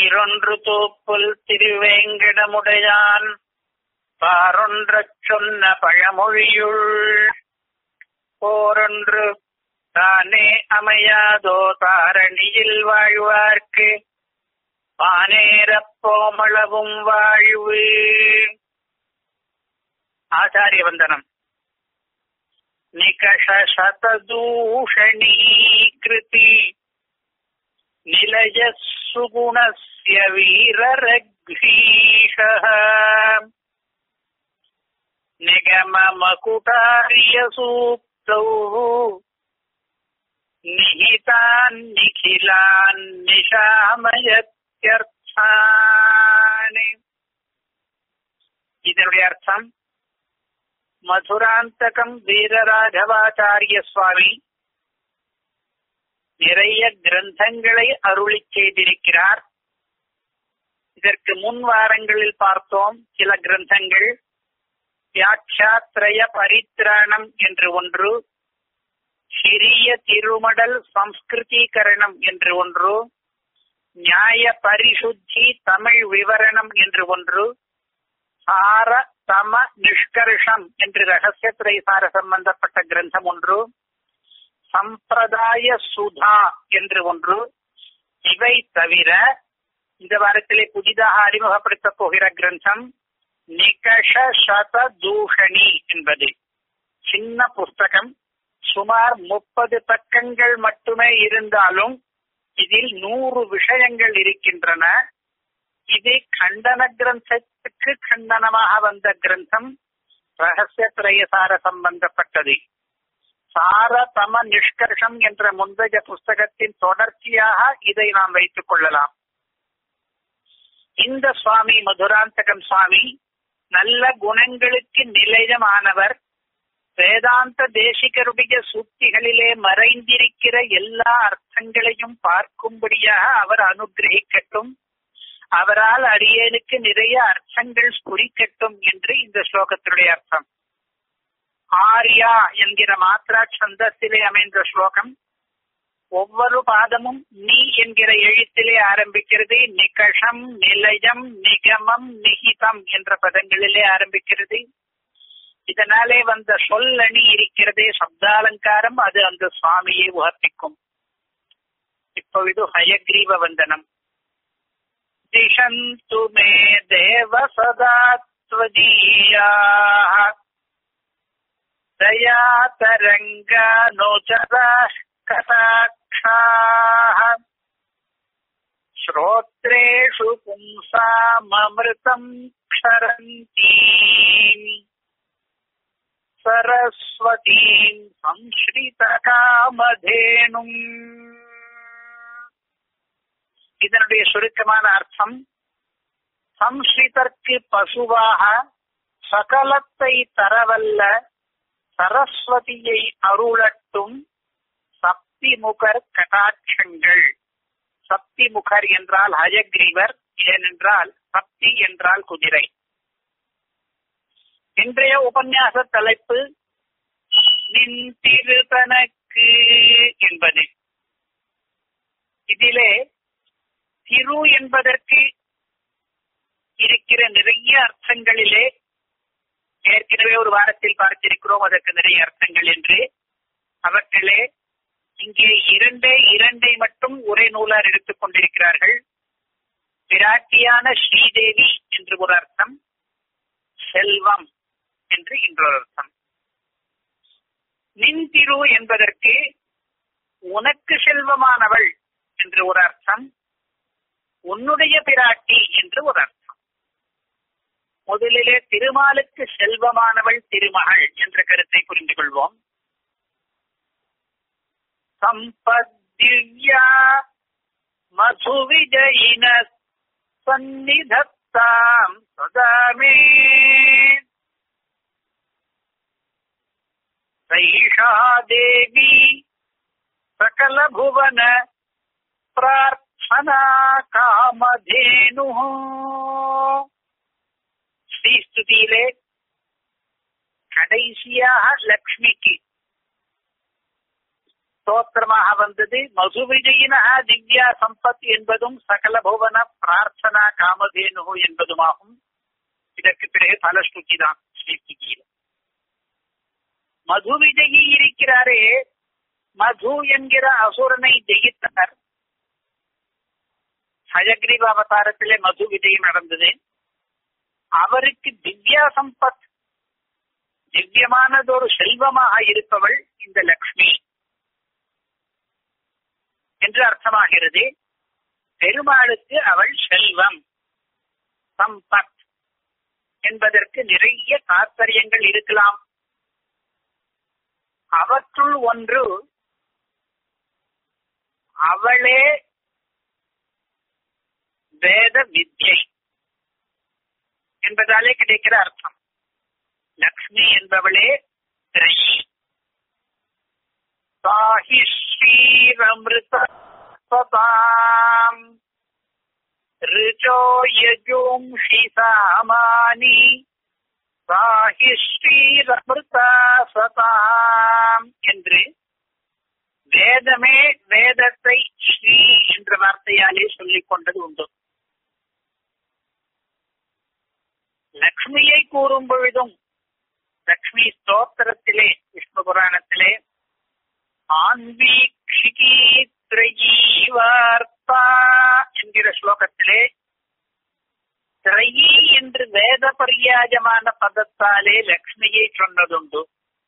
சீரொன்று தூப்புல் திருவேங்கடமுடையான் பாரொன்றச் சொன்ன பழமொழியுள் போரொன்று தானே அமையாதோ தாரணியில் வாழ்வார்க்கு பானேரப் போமளவும் வாழ்வு ஆச்சாரிய வந்தனம் நிகஷ சததூஷணீகிருதி நிலய சுகுணஸ்ய வீரரக்ஷீஷः निगममकुटार्यसूक्तौ निहितान् निखिलान् நிஷாமயத்யர்த்தானி இதனுடைய அர்த்தம் மதுராந்தகம் வீரராகவாச்சாரிய சுவாமி நிறைய கிரந்தங்களை அருளி செய்திருக்கிறார் இதற்கு முன் வாரங்களில் பார்த்தோம் சில கிரந்தங்கள் வியாட்சாத்ரய பரித்ராணம் என்று ஒன்று சிறிய திருமடல் சம்ஸ்கிருதீகரணம் என்று ஒன்று நியாய பரிசுத்தி தமிழ் விவரணம் என்று ஒன்று சார தம நிஷ்கர்ஷம் என்று ரகசியத்துறை சார சம்பந்தப்பட்ட கிரந்தம் ஒன்று சம்பிரதாய சுதா என்று ஒன்று இவை தவிர இந்த வாரத்திலே புதிதாக அறிமுகப்படுத்தப் போகிற கிரந்தம் நிகஷ சத தூஷணி என்பது சின்ன புஸ்தகம் சுமார் முப்பது பக்கங்கள் மட்டுமே இருந்தாலும் இதில் நூறு விஷயங்கள் இருக்கின்றன இது கண்டன கிரந்தத்துக்கு கண்டனமாக வந்த கிரந்தம் ரகசிய திரையசார சம்பந்தப்பட்டது சார தம நிஷ்கர்ஷம் என்ற முந்தைய புஸ்தகத்தின் தொடர்ச்சியாக இதை நாம் வைத்துக் கொள்ளலாம் இந்த சுவாமி மதுராந்தகம் சுவாமி நல்ல குணங்களுக்கு நிலையமானவர் வேதாந்த தேசிகருடைய சூக்திகளிலே மறைந்திருக்கிற எல்லா அர்த்தங்களையும் பார்க்கும்படியாக அவர் அனுகிரகிக்கட்டும் அவரால் அடியேனுக்கு நிறைய அர்த்தங்கள் புரிக்கட்டும் என்று இந்த ஸ்லோகத்தினுடைய அர்த்தம் ஆர்யா என்கிற மாத்ரா சந்தத்திலே அமைந்த ஸ்லோகம் ஒவ்வொரு பாதமும் நீ என்கிற எழுத்திலே ஆரம்பிக்கிறது நிகஷம் நிலையம் நிகமம் நிகிதம் என்ற பதங்களிலே ஆரம்பிக்கிறது இதனாலே வந்த சொல்லணி இருக்கிறதே சப்தாலங்காரம் அது அந்த சுவாமியை உகப்பிக்கும் இப்பொழுது ஹயக்ரீவ வந்தனம் திஷந்து மே தேவ சதாத்வதீயாः दया तरङ्गानोचराः कटाक्षाः श्रोत्रेषु पुंसाममृतम् क्षरन्तीम् सरस्वतीम् संश्रितकामधेनुम् இதனுடைய சுருக்கமான அர்த்தம் சம்ஸ்ரிதற்கு பசுவாக சகலத்தை தரவல்ல சரஸ்வதியை அருளட்டும் சக்திமுகர் கடாட்சங்கள் சக்திமுகர் என்றால் ஹயக்ரீவர் ஏனென்றால் சக்தி என்றால் குதிரை இன்றைய உபன்யாச தலைப்பு நின் திருதனக்கு என்பது இதிலே திரு என்பதற்கு இருக்கிற நிறைய அர்த்தங்களிலே ஏற்கனவே ஒரு வாரத்தில் பார்த்திருக்கிறோம் அதற்கு நிறைய அர்த்தங்கள் என்று அவற்றிலே இங்கே இரண்டே இரண்டை மட்டும் உரை நூலார் எடுத்துக் கொண்டிருக்கிறார்கள் பிராட்டியான ஸ்ரீதேவி என்று ஒரு அர்த்தம் செல்வம் என்று இன்னொரு அர்த்தம் நின்திரு என்பதற்கு உனக்கு செல்வமானவள் என்று ஒரு அர்த்தம் உன்னுடைய பிராட்டி என்று ஒரு அர்த்தம் முதலிலே திருமாலுக்கு செல்வமானவள் திருமகள் என்ற கருத்தை புரிந்து கொள்வோம் சம்பத்யா மதுவிஜயின சந்நிதத்தாம் சதாமே சைஷா தேவி சகல புவன பிரார்த்தனா காமதேனு ஸ்ரீஸ்துதியிலே கடைசியாக லக்ஷ்மிக்கு ஸ்தோத்திரமாக வந்தது மதுவிஜயின திவ்யா சம்பத் என்பதும் சகல புவன பிரார்த்தனா காமதேனு என்பதுமாகும் இதற்கு பிறகு பலஸ்ருதி தான் ஸ்ரீஸ்துதியில் மது விஜயி இருக்கிறாரே மது என்கிற அசுரனை ஜெயித்தனர் ஹயக்ரீவ அவதாரத்திலே மது விஜயம் நடந்தது அவருக்கு திவ்யா சம்பத் திவ்யமானதொரு செல்வமாக இருப்பவள் இந்த லக்ஷ்மி என்று அர்த்தமாகிறது பெருமாளுக்கு அவள் செல்வம் சம்பத் என்பதற்கு நிறைய தாற்பயங்கள் இருக்கலாம் அவற்றுள் ஒன்று அவளே வேத வித்யை என்பதாலே கிடைக்கிற அர்த்தம் லக்ஷ்மி என்பவளே திரையி சாஹி ஸ்ரீரமிருதாம் ரிச்சோ யஜும்ஷி சாமானி சாஹி ஸ்ரீரமிருதா சதாம் என்று வேதமே வேதத்தை ஸ்ரீ என்ற வார்த்தையாலே சொல்லிக் கொண்டது உண்டு லக்ஷ்மியை கூறும் பொழுதும் லக்ஷ்மி ஸ்தோத்திரத்திலே விஷ்ணு புராணத்திலே ஆன்வீக்ஷிகி திரையீவார்த்தா என்கிற ஸ்லோகத்திலே திரையி என்று வேத பரியாஜமான பதத்தாலே லக்ஷ்மியை சொன்னதுண்டு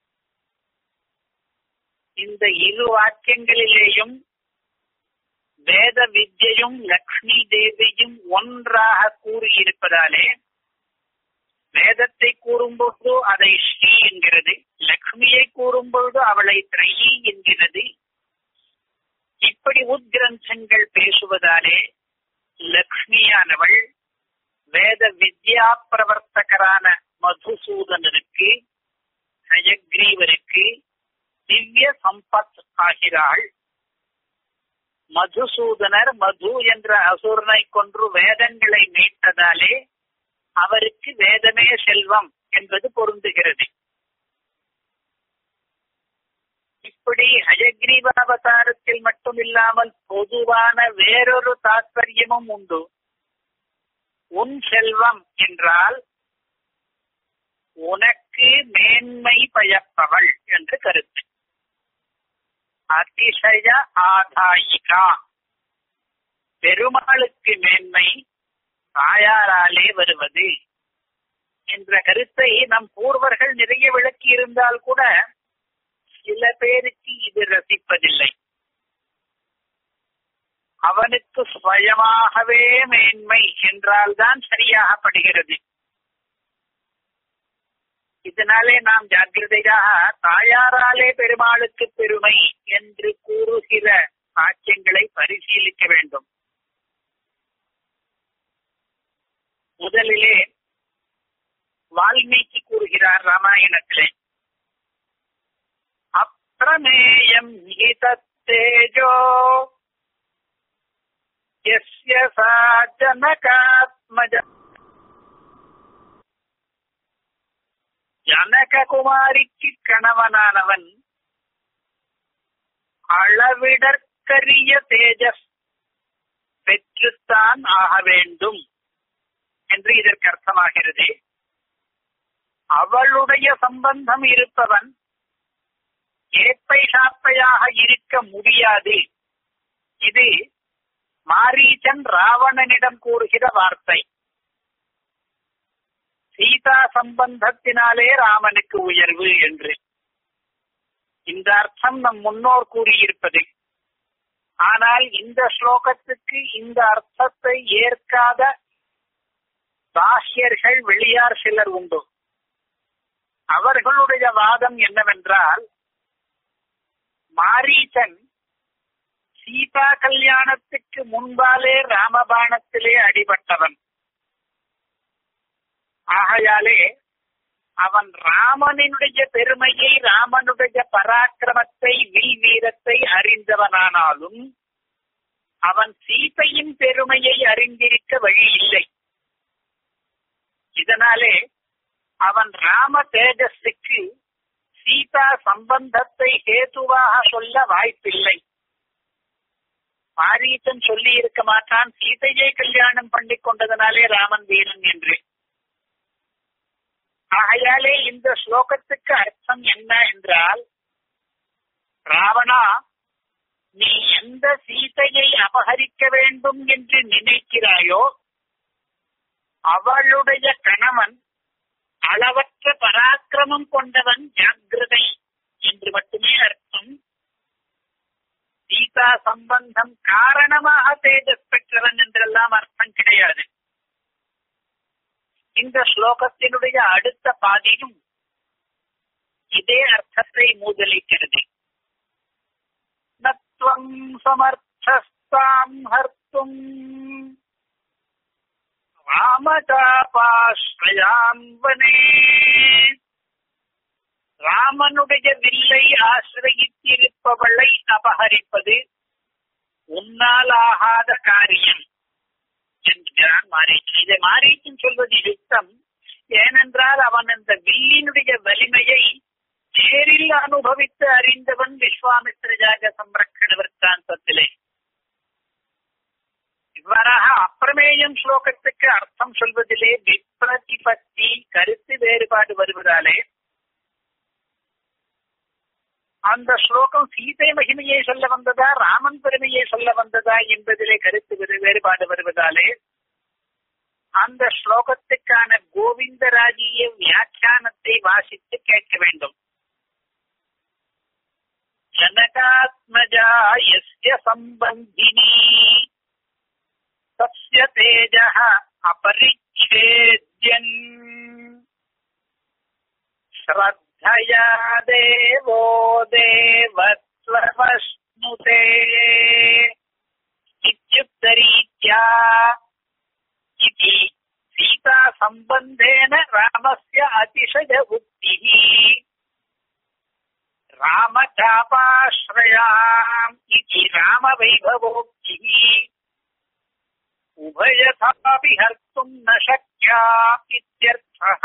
இந்த இரு வாக்கியங்களிலேயும் வேத வித்யையும் லக்ஷ்மி தேவியும் ஒன்றாக கூறியிருப்பதாலே வேதத்தை கூறும்போது அதை ஸ்ரீ என்கிறது லக்ஷ்மியை கூறும்பொழுது அவளை திரையி என்கிறது இப்படி உத்கிரந்தங்கள் பேசுவதாலே லக்ஷ்மியானவள் வேத வித்யா பிரவர்த்தகரான மதுசூதனருக்கு ஹயக்ரீவருக்கு திவ்ய சம்பத் ஆகிறாள் மதுசூதனர் மது என்ற அசுரனை கொன்று வேதங்களை மீட்டதாலே அவருக்கு வேதமே செல்வம் என்பது பொருந்துகிறது இப்படி ஹயக்ரீவாவதாரத்தில் மட்டுமில்லாமல் பொதுவான வேறொரு தாற்பயமும் உண்டு உன் செல்வம் என்றால் உனக்கு மேன்மை பயப்பவள் என்று கருத்து அதிசய ஆதாயிகா பெருமாளுக்கு மேன்மை தாயாராலே வருவது என்ற கருத்தை நம் பூர்வர்கள் நிறைய விளக்கி இருந்தால் கூட சில பேருக்கு இது ரசிப்பதில்லை அவனுக்கு சுயமாகவே மேன்மை என்றால்தான் சரியாக படுகிறது இதனாலே நாம் ஜாக்கிரதையாக தாயாராலே பெருமாளுக்கு பெருமை என்று கூறுகிற சாட்சியங்களை பரிசீலிக்க வேண்டும் முதலிலே வால்மீகி கூறுகிறார் ராமாயணத்திலே அப்பிரமேயம் தேஜோ यस्य सा जनकात्मज ஜனககுமாரிக்கு கணவனானவன் அளவிடற்கரிய தேஜஸ் பெற்றுத்தான் ஆக வேண்டும் என்று இதற்கு அர்த்தமாகிறது அவளுடைய சம்பந்தம் இருப்பவன் ஏப்பை சாப்பையாக இருக்க முடியாது இது மாரீச்சன் ராவணனிடம் கூறுகிற வார்த்தை சீதா சம்பந்தத்தினாலே ராமனுக்கு உயர்வு என்று இந்த அர்த்தம் நம் முன்னோர் கூறியிருப்பது ஆனால் இந்த ஸ்லோகத்துக்கு இந்த அர்த்தத்தை ஏற்காத பாஹ்யர்கள் வெளியார் சிலர் உண்டு அவர்களுடைய வாதம் என்னவென்றால் மாரீச்சன் சீதா கல்யாணத்துக்கு முன்பாலே ராமபாணத்திலே அடிபட்டவன் ஆகையாலே அவன் ராமனினுடைய பெருமையை ராமனுடைய பராக்கிரமத்தை வில் வீரத்தை அறிந்தவனானாலும் அவன் சீதையின் பெருமையை அறிந்திருக்க வழி இல்லை இதனாலே அவன் ராம தேஜஸுக்கு சீதா சம்பந்தத்தை ஹேதுவாக சொல்ல வாய்ப்பில்லை மாரீசன் சொல்லி இருக்க மாட்டான் சீதையை கல்யாணம் பண்ணி கொண்டதனாலே ராமன் வீரன் என்று ஆகையாலே இந்த ஸ்லோகத்துக்கு அர்த்தம் என்ன என்றால் ராவணா நீ எந்த சீதையை அபகரிக்க வேண்டும் என்று நினைக்கிறாயோ அவளுடைய கணவன் அளவற்ற பராக்கிரமம் கொண்டவன் ஜாகிரதை என்று மட்டுமே அர்த்தம் சீதா சம்பந்தம் காரணமாக தேஜஸ் பெற்றவன் என்றெல்லாம் அர்த்தம் கிடையாது இந்த ஸ்லோகத்தினுடைய அடுத்த பாதியும் இதே அர்த்தத்தை மூதலிக்கிறது நத்வம் சமர்த்தஸ்தாம் ஹர்த்தும் ராமதாபாஸ்ரயாம் வனே ராமனுடைய வில்லை ஆசிரயித்திருப்பவளை அபகரிப்பது உன்னால் ஆகாத காரியம் என்கிறான் மாரீச்சன் இதை மாரீச்சன் சொல்வது யுக்தம் ஏனென்றால் அவன் அந்த வில்லினுடைய வலிமையை நேரில் அனுபவித்து அறிந்தவன் விஸ்வாமித்திர ஜாக சம்ரக்கண விற்த்தாந்தத்திலே இவ்வாறாக அப்பிரமேயம் ஸ்லோகத்துக்கு அர்த்தம் சொல்வதிலே விப்ரதிபத்தி கருத்து வேறுபாடு வருவதாலே அந்த ஸ்லோகம் சீதை மகிமையை சொல்ல வந்ததா ராமன் பெருமையை சொல்ல வந்ததா என்பதிலே கருத்து வேறுபாடு வருவதாலே அந்த ஸ்லோகத்துக்கான கோவிந்தராஜிய வியாக்கியானத்தை வாசித்து கேட்க வேண்டும் ஜனகாத்மஜா எஸ்ய சம்பந்தினி தஸ்ய தேஜः अपरिच्छेद्यन् श्रद्धया देवो देवत्वमश्नुते इत्युक्तरीत्या इति सीतासम्बन्धेन रामस्य अतिशय उक्तिः रामचापाश्रयाम् इति रामवैभवोक्तिः उभयथापि हर्तुम् न शक्या इत्यर्थः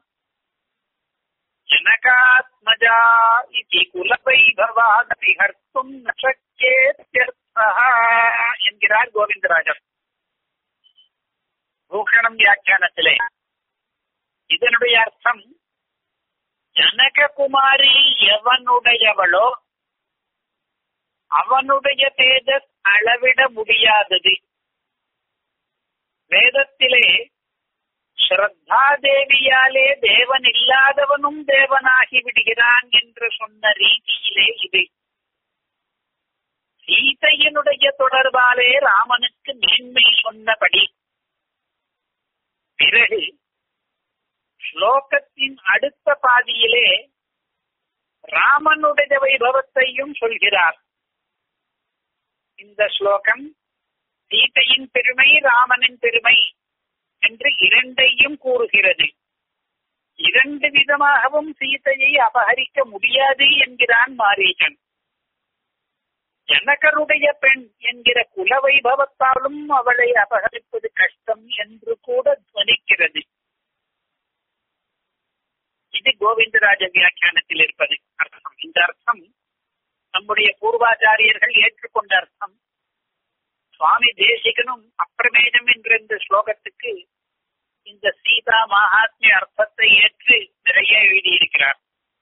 जनकात्मजा इति कुलवैभवादपि हर्तुम् न शक्येत्यर्थः என்கிறார் கோவிந்தராஜர் பூஷணம் வியாக்கியானத்திலே இதனுடைய அர்த்தம் ஜனககுமாரி எவனுடையவளோ அவனுடைய தேஜஸ் அளவிட முடியாதது வேதத்திலே ஸ்ரத்தா தேவியாலே தேவன் இல்லாதவனும் தேவனாகி விடுகிறான் என்று சொன்ன ரீதியிலே இது சீதையினுடைய தொடர்பாலே ராமனுக்கு மேன்மை சொன்னபடி பிறகு ஸ்லோகத்தின் அடுத்த பாதியிலே ராமனுடைய வைபவத்தையும் சொல்கிறார் இந்த ஸ்லோகம் சீதையின் பெருமை ராமனின் பெருமை என்று இரண்டையும் கூறுகிறது இரண்டு விதமாகவும் சீதையை அபகரிக்க முடியாது என்கிறான் மாரீகன் ஜனகருடைய பெண் என்கிற குல வைபவத்தாலும் அவளை அபகரிப்பது கஷ்டம் என்று கூட துவனிக்கிறது இது கோவிந்தராஜ வியாக்கியானத்தில் இருப்பது அர்த்தம் இந்த அர்த்தம் நம்முடைய பூர்வாச்சாரியர்கள் ஏற்றுக்கொண்ட அர்த்தம் சுவாமி தேசிகனும் அப்பிரமேயம் என்ற இந்த ஸ்லோகத்துக்கு இந்த சீதா மகாத்மிய அர்த்தத்தை ஏற்று நிறைய எழுதியிருக்கிறார்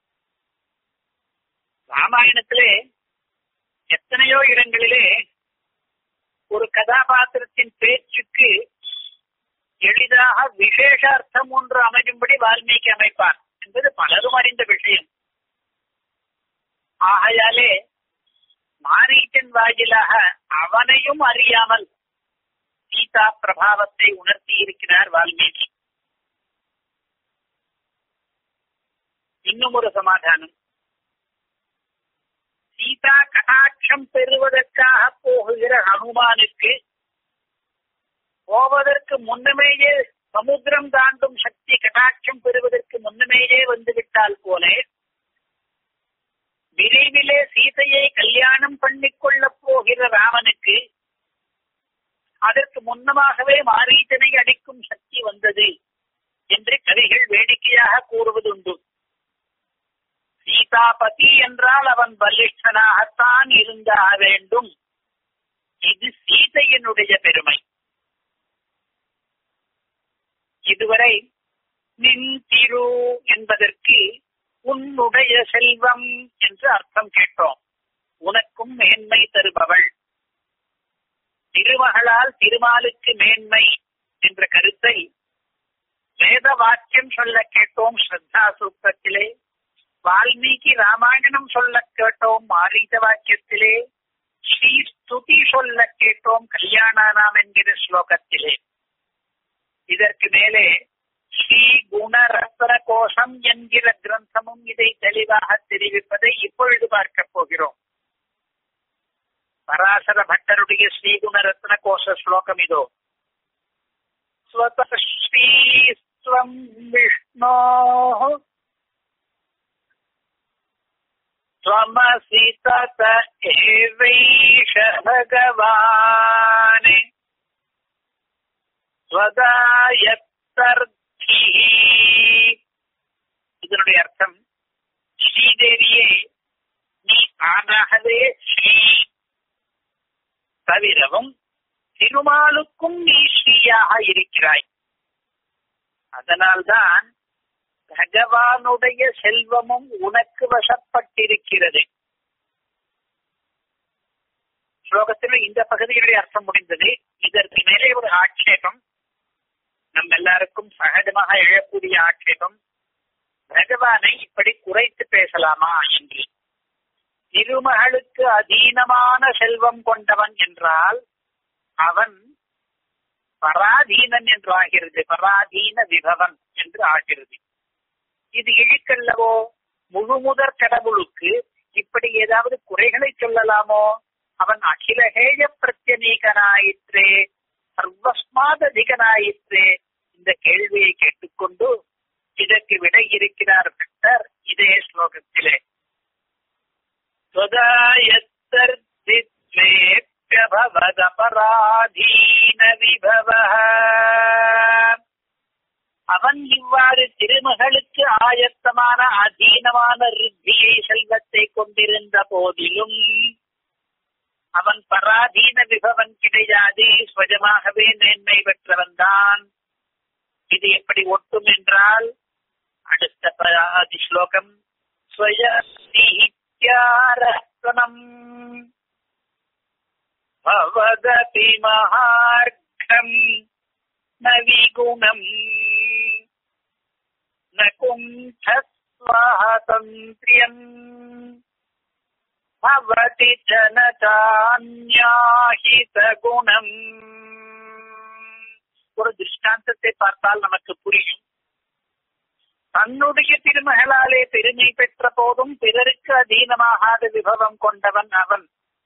ராமாயணத்திலே எத்தனையோ இடங்களிலே ஒரு கதாபாத்திரத்தின் பேச்சுக்கு எளிதாக விசேஷ அர்த்தம் ஒன்று அமையும்படி வால்மீகி அமைப்பார் என்பது பலரும் அறிந்த விஷயம் ஆகையாலே மாரீச்சன் வாயிலாக அவனையும் அறியாமல் சீதா பிரபாவத்தை உணர்த்தி இருக்கிறார் வால்மீகி இன்னும் ஒரு சமாதானம் சீதா கடாட்சம் பெறுவதற்காக போகுகிற ஹனுமானுக்கு போவதற்கு முன்னமேயே சமுத்திரம் தாண்டும் சக்தி கடாட்சம் பெறுவதற்கு முன்னமேயே வந்துவிட்டால் போல விரைவிலே சீதையை கல்யாணம் பண்ணிக் கொள்ளப் போகிற ராமனுக்கு அதற்கு முன்னமாகவே மாரீச்சனை அடிக்கும் சக்தி வந்தது என்று கதைகள் வேடிக்கையாக கூறுவதுண்டு சீதாபதி என்றால் அவன் பலிஷ்டனாகத்தான் இருந்தாக வேண்டும் இது சீதையினுடைய பெருமை இதுவரை நின் திரு என்பதற்கு உன்னுடைய செல்வம் என்று அர்த்தம் கேட்டோம் உனக்கும் மேன்மை தருபவள் திருமகளால் திருமாலுக்கு மேன்மை என்ற கருத்தை வேத வாக்கியம் சொல்ல கேட்டோம் ஸ்ரத்தா சூக்தத்திலே வால்மீகி ராமாயணம் சொல்ல கேட்டோம் மாரீத வாக்கியத்திலே ஸ்ரீ ஸ்துதி சொல்ல கேட்டோம் கல்யாணானாம் என்கிற ஸ்லோகத்திலே இதற்கு மேலே ஸ்ரீ குண ரத்ன கோஷம் என்கிற கிரந்தமும் இதை தெளிவாக தெரிவிப்பதை இப்பொழுது பார்க்க போகிறோம் பராசர பட்டருடைய ஸ்ரீகுண ரத்ன கோஷ ஸ்லோகம் இதோ ஸ்வத ஸ்ரீஸ்வம் விஷ்ணோ त्वमसि तत एवैष भगवान् ஸ்வதாயத்தர்த்திஹி இதனுடைய அர்த்தம் ஸ்ரீதேவியே நீ ஆனாகவே ஸ்ரீ தவிரவும் திருமாலுக்கும் நீ ஸ்ரீயாக இருக்கிறாய் அதனால்தான் பகவானுடைய செல்வமும் உனக்கு வசப்பட்டிருக்கிறது ஸ்லோகத்தில் இந்த பகுதியுடைய அர்த்தம் முடிந்தது இதற்கு மேலே ஒரு ஆட்சேபம் நம் எல்லாருக்கும் சகஜமாக எழக்கூடிய ஆட்சேபம் பகவானை இப்படி குறைத்து பேசலாமா என்று திருமகளுக்கு அதீனமான செல்வம் கொண்டவன் என்றால் அவன் பராதீனன் என்று ஆகிறது பராதீன விபவன் என்று ஆகிறது இது இழுக்கல்லவோ முழு முதற் கடவுளுக்கு இப்படி ஏதாவது குறைகளை சொல்லலாமோ அவன் அகிலஹேய பிரத்யநீகனாயிற்றே சர்வஸ்மாததிகனாயிற்றே இந்த கேள்வியை கேட்டுக்கொண்டு இதற்கு விடை இருக்கிறார் பக்தர் இதே ஸ்லோகத்திலே பராதீன விபவ அவன் இவ்வாறு திருமகளுக்கு ஆயத்தமான அதீனமான ரித்தியை செல்வத்தை கொண்டிருந்த போதிலும் அவன் பராதீன விபவன் கிடையாது ஸ்வஜமாகவே மேன்மை பெற்றவன் தான் இது எப்படி ஒட்டும் என்றால் அடுத்த பராதி ஸ்லோகம் ஸ்வயத்தியாரஸ்தனம் பவதபி மகார்க்கம் நவிகுணம் न कुण्ठस्वातन्त्र्यम् भवति जनतान्याहितகுணம் ஒரு திருஷ்டாந்தத்தை பார்த்தால் நமக்கு புரியும் தன்னுடைய திருமகளாலே பெருமை பெற்ற போதும் பிறருக்கு அதீனமாகாத விபவம் கொண்டவன் அவன்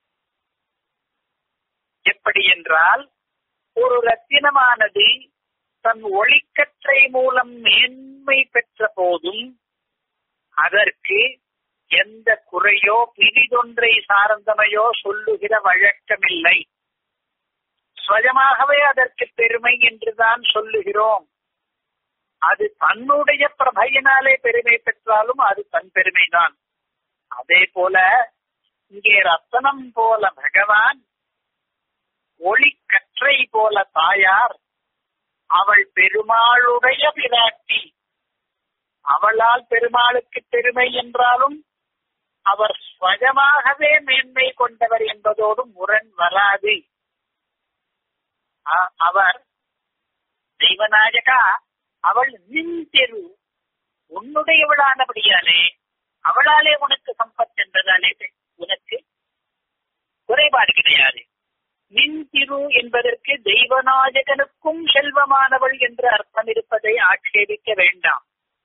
எப்படி என்றால் ஒரு ரத்தினமானது தன் ஒளிக்கற்றை மூலம் மேன்மை பெற்ற போதும் அதற்கு எந்த குறையோ பிரிதொன்றை சார்ந்தமையோ சொல்லுகிற வழக்கமில்லை சுயமாகவே அதற்கு பெருமை என்றுதான் சொல்லுகிறோம் அது தன்னுடைய பிரபையினாலே பெருமை பெற்றாலும் அது தன் பெருமைதான் அதே போல இங்கே ரத்தனம் போல பகவான் ஒளி கற்றை போல தாயார் அவள் பெருமாளுடைய பிராட்டி அவளால் பெருமாளுக்கு பெருமை என்றாலும் அவர் ஸ்வயமாகவே மேன்மை கொண்டவர் என்பதோடு முரண் வராது அவர் தெய்வநாயகா அவள் நின் தெரு உன்னுடையவளானபடியாலே அவளாலே உனக்கு சம்பத் என்பதாலே உனக்கு குறைபாடு கிடையாது மின் திரு என்பதற்கு தெய்வநாயகனுக்கும் செல்வமானவள் என்று அர்த்தம் இருப்பதை ஆட்சேபிக்க வேண்டாம்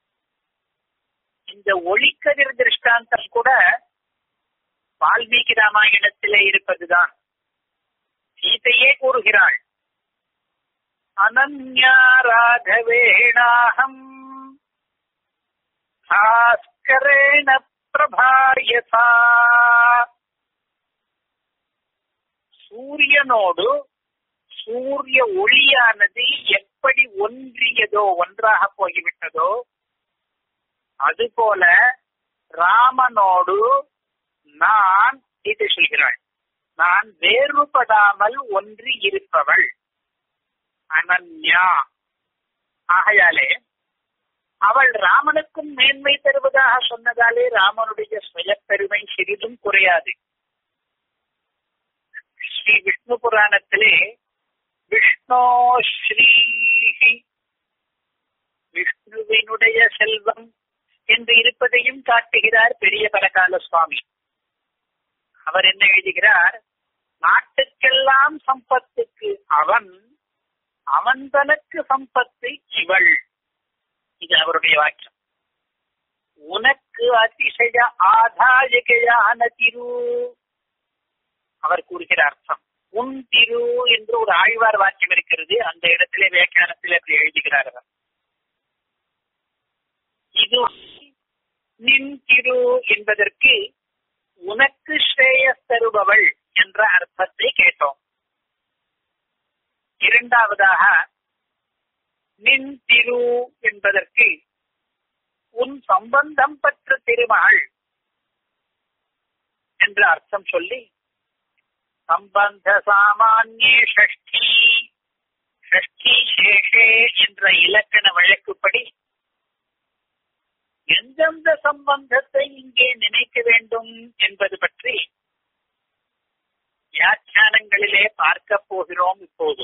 இந்த ஒளிக்கதிர் திருஷ்டாந்தம் கூட வால்மீகி ராமாயணத்திலே இருப்பதுதான் சீதையே கூறுகிறாள் அனன்யா ராகவேணாகம் பாஸ்கரேண பிரபாயசா சூரியனோடு சூரிய ஒளியானது எப்படி ஒன்றியதோ ஒன்றாக போய்விட்டதோ அதுபோல ராமனோடு நான் இது சொல்கிறாள் நான் வேறுபடாமல் ஒன்றி இருப்பவள் அனன்யா ஆகையாலே அவள் ராமனுக்கும் மேன்மை தருவதாக சொன்னதாலே ராமனுடைய சுயப்பெருமை சிறிதும் குறையாது ஸ்ரீ விஷ்ணு புராணத்திலே விஷ்ணோ ஸ்ரீ விஷ்ணுவினுடைய செல்வம் என்று இருப்பதையும் காட்டுகிறார் பெரிய பரகால சுவாமி அவர் என்ன எழுதுகிறார் நாட்டுக்கெல்லாம் சம்பத்துக்கு அவன் அவன் தனக்கு சம்பத்து இவள் இது அவருடைய வாக்கியம் உனக்கு அதிசய ஆதாயகையான திரு அவர் கூறுகிற அர்த்தம் உன் திரு என்று ஒரு ஆழ்வார் வாக்கியம் இருக்கிறது அந்த இடத்திலே வியாக்கியானத்தில் அப்படி எழுதுகிறார் அவர் இது நின் திரு என்பதற்கு உனக்கு ஸ்ரேயஸ் தருபவள் என்ற அர்த்தத்தை கேட்டோம் இரண்டாவதாக நின் திரு என்பதற்கு உன் சம்பந்தம் பெற்ற திருமகள் என்று அர்த்தம் சொல்லி சம்பந்த சாமானிய ஷஷ்டி ஷஷ்டி சேஷே என்ற இலக்கண வழக்குப்படி எந்தெந்த சம்பந்தத்தை இங்கே நினைக்க வேண்டும் என்பது பற்றி வியாக்கியானங்களிலே பார்க்க போகிறோம் இப்போது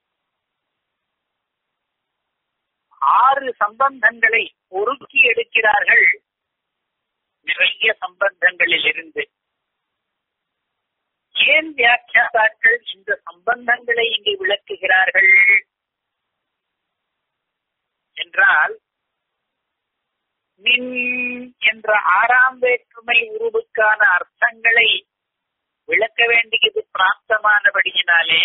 ஆறு சம்பந்தங்களை பொறுக்கி எடுக்கிறார்கள் நிறைய சம்பந்தங்களில் இருந்து ஏன் வியாக்கியாதாக்கள் இந்த சம்பந்தங்களை இங்கே விளக்குகிறார்கள் என்றால் மின் என்ற ஆறாம் வேற்றுமை உருவுக்கான அர்த்தங்களை விளக்க வேண்டியது பிராப்தமானபடியினாலே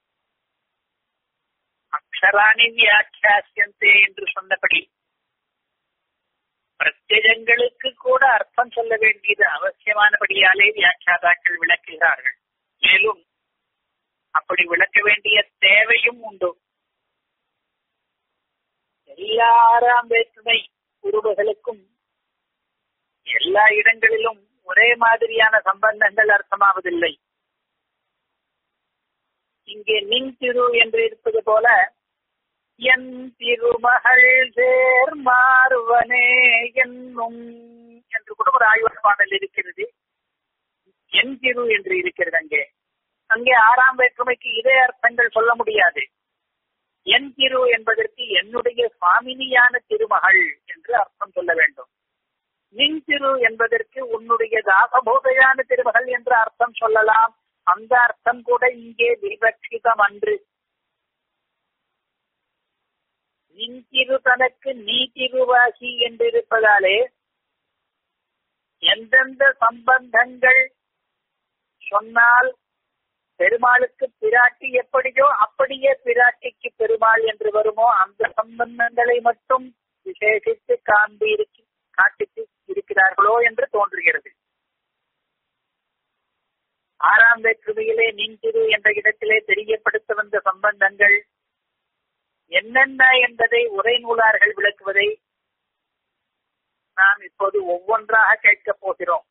அக்ஷராணி வியாக்கியாசியந்தே என்று சொன்னபடி பிரத்யஜங்களுக்கு கூட அர்த்தம் சொல்ல வேண்டியது அவசியமானபடியாலே வியாக்கியாதாக்கள் விளக்குகிறார்கள் மேலும் அப்படி விளக்க வேண்டிய தேவையும் உண்டு எல்லா ஆறாம் வேற்றுமை உருவுகளுக்கும் எல்லா இடங்களிலும் ஒரே மாதிரியான சம்பந்தங்கள் அர்த்தமாவதில்லை இங்கே நின் திரு என்று இருப்பது போல என் திருமகள் சேர் மாறுவனே என்னும் என்று கூட ஒரு ஆய்வர் பாடல் இருக்கிறது என் திரு என்று இருக்கிறது அங்கே அங்கே ஆறாம் வேற்றுமைக்கு இதே அர்த்தங்கள் சொல்ல முடியாது என் திரு என்பதற்கு என்னுடைய சுவாமினியான திருமகள் என்று அர்த்தம் சொல்ல வேண்டும் நின் திரு என்பதற்கு உன்னுடைய தாசபோதையான திருமகள் என்று அர்த்தம் சொல்லலாம் அந்த அர்த்தம் கூட இங்கே விவட்சிதம் அன்று நின் திரு தனக்கு நீ திருவாசி என்றிருப்பதாலே எந்தெந்த சம்பந்தங்கள் சொன்னால் பெருமாளுக்கு பிராட்டி எப்படியோ அப்படியே பிராட்டிக்கு பெருமாள் என்று வருமோ அந்த சம்பந்தங்களை மட்டும் விசேஷித்து காண்பி இருக்கு காட்டித்து இருக்கிறார்களோ என்று தோன்றுகிறது ஆறாம் வேற்றுமையிலே நின்றிரு என்ற இடத்திலே தெரியப்படுத்த வந்த சம்பந்தங்கள் என்னென்ன என்பதை உரை நூலார்கள் விளக்குவதை நாம் இப்போது ஒவ்வொன்றாக கேட்கப் போகிறோம்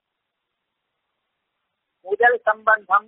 முதல் சம்பந்தம்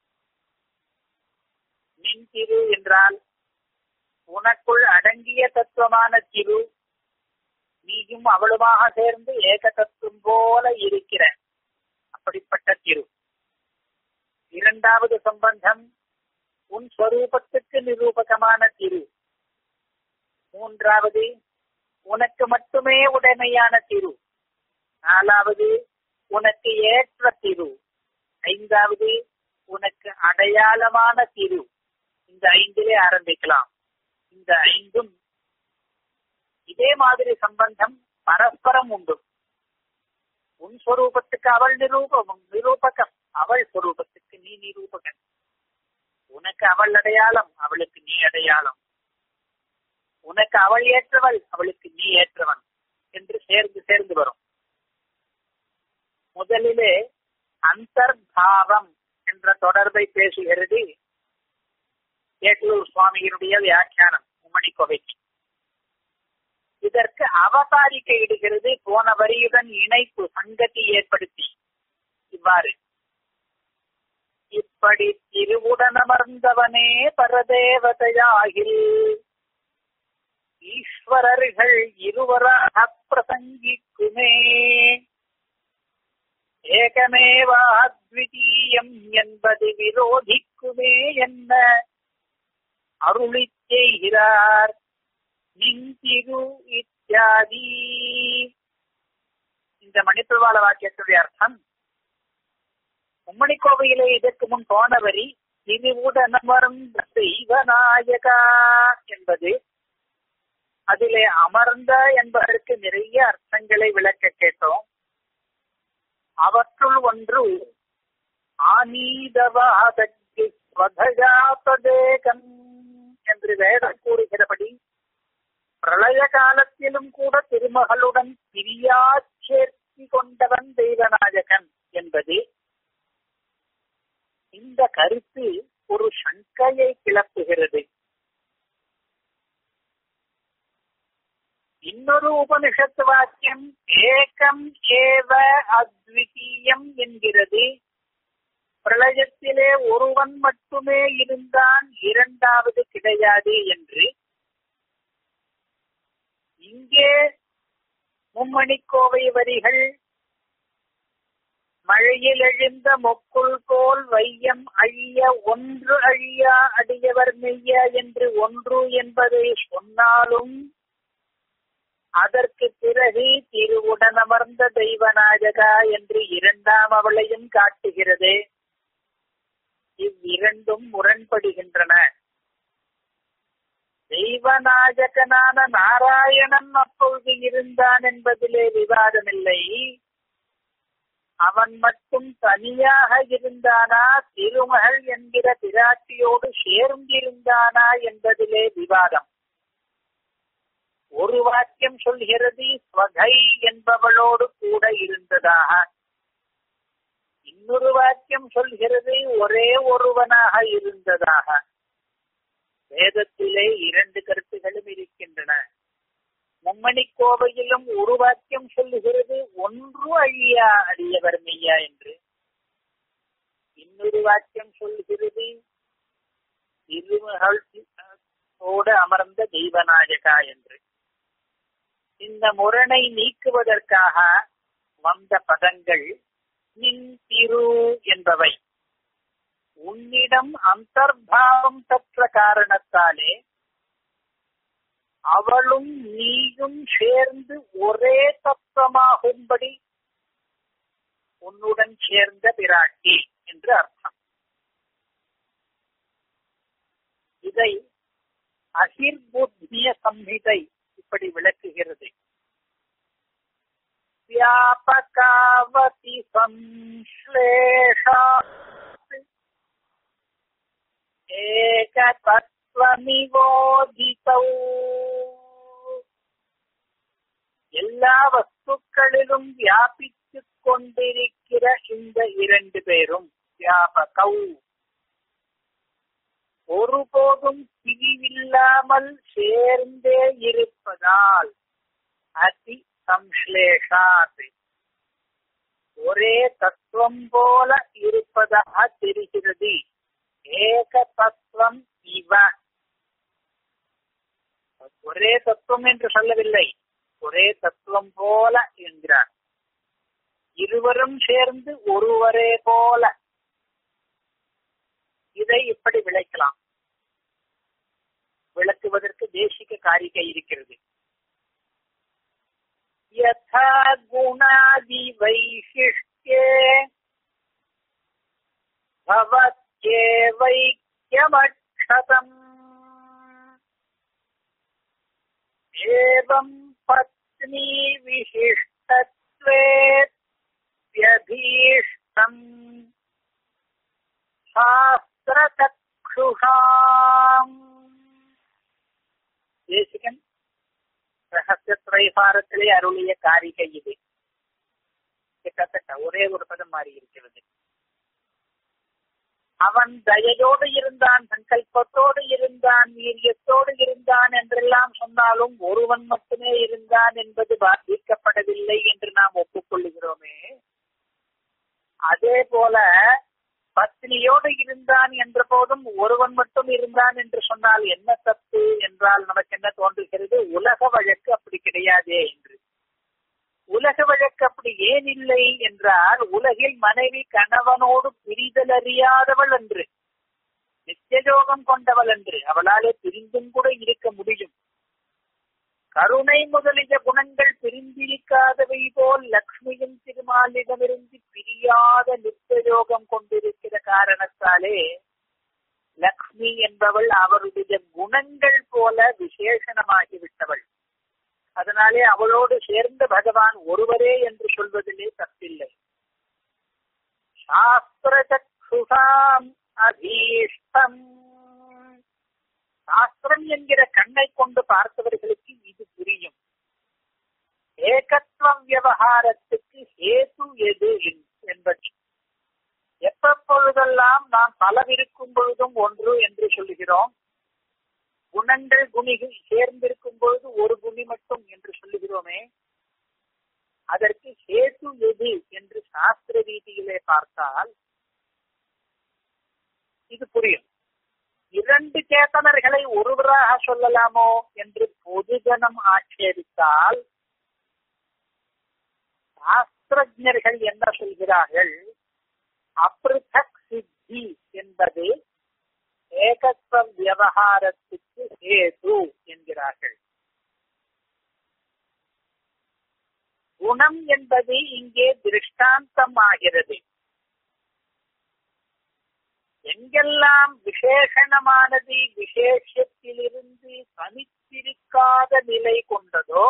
நின் திரு என்றால் உனக்குள் அடங்கிய தத்துவமான திரு நீயும் அவளுமாக சேர்ந்து ஏக தத்துவம் போல இருக்கிற அப்படிப்பட்ட திரு இரண்டாவது சம்பந்தம் உன் ஸ்வரூபத்துக்கு நிரூபகமான திரு மூன்றாவது உனக்கு மட்டுமே உடைமையான திரு நாலாவது உனக்கு ஏற்ற திரு ஐந்தாவது உனக்கு அடையாளமான திரு இந்த ஐந்திலே ஆரம்பிக்கலாம் இந்த ஐந்தும் இதே மாதிரி சம்பந்தம் பரஸ்பரம் உண்டு உன் ஸ்வரூபத்துக்கு அவள் நிரூபம் நிரூபகம் அவள் ஸ்வரூபத்துக்கு நீ நிரூபகன் உனக்கு அவள் அடையாளம் அவளுக்கு நீ அடையாளம் உனக்கு அவள் ஏற்றவள் அவளுக்கு நீ ஏற்றவன் என்று சேர்ந்து சேர்ந்து வரும் முதலிலே அந்தர்பாவம் என்ற தொடர்பை பேசுகிறது ஏட்டூர் சுவாமியினுடைய வியாக்கியானம் உம்மணி கோவைக்கு இதற்கு அவதாரிக்க இடுகிறது போன வரியுடன் இணைப்பு சங்கதி ஏற்படுத்தி இவ்வாறு இப்படி திருவுடனமர்ந்தவனே பரதேவதையாகில் ஈஸ்வரர்கள் இருவராக பிரசங்கிக்குமே ஏகமேவா அத்விதீயம் என்பது விரோதிக்குமே என்ன அருளி செய்கிறார் நின்திரு இத்தியாதி இந்த மணிப்பிரவாள வாக்கியத்துடைய அர்த்தம் மும்மணி கோவையிலே இதற்கு முன் போனவரி திருவுடனமர்ந்த தெய்வநாயகா என்பது அதிலே அமர்ந்த என்பதற்கு நிறைய அர்த்தங்களை விளக்க கேட்டோம் அவற்றுள் ஒன்று ஆனீதவாதக்கு ஸ்வதஜாபதேகம் என்று வேதம் கூறுகிறபடி பிரளய காலத்திலும் கூட திருமகளுடன் பிரியா சேர்த்தி கொண்டவன் தெய்வநாயகன் என்பது இந்த கருத்து ஒரு சங்கையை கிளப்புகிறது இன்னொரு உபனிஷத்து வாக்கியம் ஏகம் ஏவ அத்விதீயம் என்கிறது பிரளயத்திலே ஒருவன் மட்டுமே இருந்தான் இரண்டாவது கிடையாது என்று இங்கே மும்மணிக்கோவை வரிகள் மழையில் எழுந்த மொக்குள் போல் வையம் அழிய ஒன்று அழியா அடியவர் மெய்ய என்று ஒன்று என்பதை சொன்னாலும் அதற்கு பிறகு திருவுடனமர்ந்த தெய்வநாயகா என்று இரண்டாம் அவளையும் காட்டுகிறது இவ்விரண்டும் முரண்படுகின்றன தெய்வநாயகனான நாராயணன் அப்பொழுது இருந்தான் என்பதிலே விவாதமில்லை அவன் மட்டும் தனியாக இருந்தானா திருமகள் என்கிற பிராட்டியோடு சேர்ந்திருந்தானா என்பதிலே விவாதம் ஒரு வாக்கியம் சொல்கிறது ஸ்வகை என்பவளோடு கூட இருந்ததாக இன்னொரு வாக்கியம் சொல்கிறது ஒரே ஒருவனாக இருந்ததாக வேதத்திலே இரண்டு கருத்துகளும் இருக்கின்றன மும்மணி கோவையிலும் ஒரு வாக்கியம் சொல்லுகிறது ஒன்று அழியா அடியவர் மெய்யா என்று இன்னொரு வாக்கியம் சொல்லுகிறது திருமகள் ஓடு அமர்ந்த தெய்வநாயகா என்று இந்த முரணை நீக்குவதற்காக வந்த பதங்கள் நின் திரு என்பவை உன்னிடம் அந்தர்பாவம் பெற்ற காரணத்தாலே அவளும் நீயும் சேர்ந்து ஒரே தத்துவமாகும்படி உன்னுடன் சேர்ந்த பிராட்டி என்று அர்த்தம் இதை அகிர்புத்திய சம்ஹிதை இப்படி விளக்குகிறது வியாபகாவதி சம்ஸ்லேஷா ஏகதத்வமிவோதிதௌ எல்லா வஸ்துக்களிலும் வியாபித்துக் கொண்டிருக்கிற இந்த இரண்டு பேரும் வியாபகௌ ஒருபோதும் பிரிவில்லாமல் சேர்ந்தே இருப்பதால் அதி சம்ஸ்லேஷாத் ஒரே தத்துவம் போல இருப்பதாக தெரிகிறது ஏக தத்துவம் இவ ஒரே தத்துவம் என்று சொல்லவில்லை ஒரே தத்துவம் போல என்கிறார் இருவரும் சேர்ந்து ஒருவரே போல இதை இப்படி விளக்கலாம் விளக்குவதற்கு தேசிக காரிகை இருக்கிறது யதா குணாதி வைசிஷ்டே भवत्येवैक्यमक्षतम् एवम् पत्नी विशिष्टत्वे व्यभीष्टम् சாஸ்திரதக்ஷுஷாம் தேசிகன் ரகசிய திரைபாரத்திலே அருளிய காரிகை இது கிட்டத்தட்ட ஒரே ஒரு பதம் மாறி இருக்கிறது அவன் தயையோடு இருந்தான் சங்கல்பத்தோடு இருந்தான் வீரியத்தோடு இருந்தான் என்று இப்படியெல்லாம் சொன்னாலும் ஒருவன் மட்டுமே இருந்தான் என்பது பாதிக்கப்படவில்லை என்று நாம் ஒப்புக்கொள்ளுகிறோமே அதே போல பத்னியோடு இருந்தான் என்ற போதும் ஒருவன் மட்டும் இருந்தான் என்று சொன்னால் என்ன தப்பு என்றால் நமக்கு என்ன தோன்றுகிறது உலக வழக்கு அப்படி கிடையாதே என்று உலக வழக்கு அப்படி ஏன் இல்லை என்றால் உலகில் மனைவி கணவனோடு பிரிதல் அறியாதவள் என்று நித்தியஜோகம் கொண்டவள் என்று அவளாலே பிரிந்தும் கூட இருக்க முடியும் கருணை முதலிய குணங்கள் பிரிந்திருக்காதவை போல் லக்ஷ்மியும் திருமாலிடமிருந்து பிரியாத நித்தியயோகம் கொண்டிருக்கிற காரணத்தாலே லக்ஷ்மி என்பவள் அவருடைய குணங்கள் போல விசேஷணமாகிவிட்டவள் அதனாலே அவளோடு சேர்ந்த பகவான் ஒருவரே என்று சொல்வதிலே தப்பில்லை சாஸ்திர சக்ஷுஷாம் அதீஷ்டம் சாஸ்திரம் என்கிற கண்ணை கொண்டு பார்த்தவர்களுக்கு இது புரியும் ஏகத்துவ விவகாரத்துக்கு ஹேது எது என்பது எப்பொழுதெல்லாம் நாம் பலவிருக்கும் பொழுதும் ஒன்று என்று சொல்லுகிறோம் குணங்கள் குணிகள் சேர்ந்திருக்கும் பொழுது ஒரு குணி மட்டும் என்று சொல்லுகிறோமே அதற்கு ஹேது எது என்று சாஸ்திர ரீதியிலே பார்த்தால் இது புரியும் இரண்டு சேத்தனர்களை ஒருவராக சொல்லலாமோ என்று பொதுஜனம் ஆட்சேபித்தால் சாஸ்திரஜர்கள் என்ன சொல்கிறார்கள் அப்ருதக் சித்தி என்பது ஏகத்துவ விவகாரத்துக்கு ஹேது என்கிறார்கள் குணம் என்பது இங்கே திருஷ்டாந்தம் ஆகிறது எங்கெல்லாம் விசேஷணமானது விசேஷத்திலிருந்து தனித்திருக்காத நிலை கொண்டதோ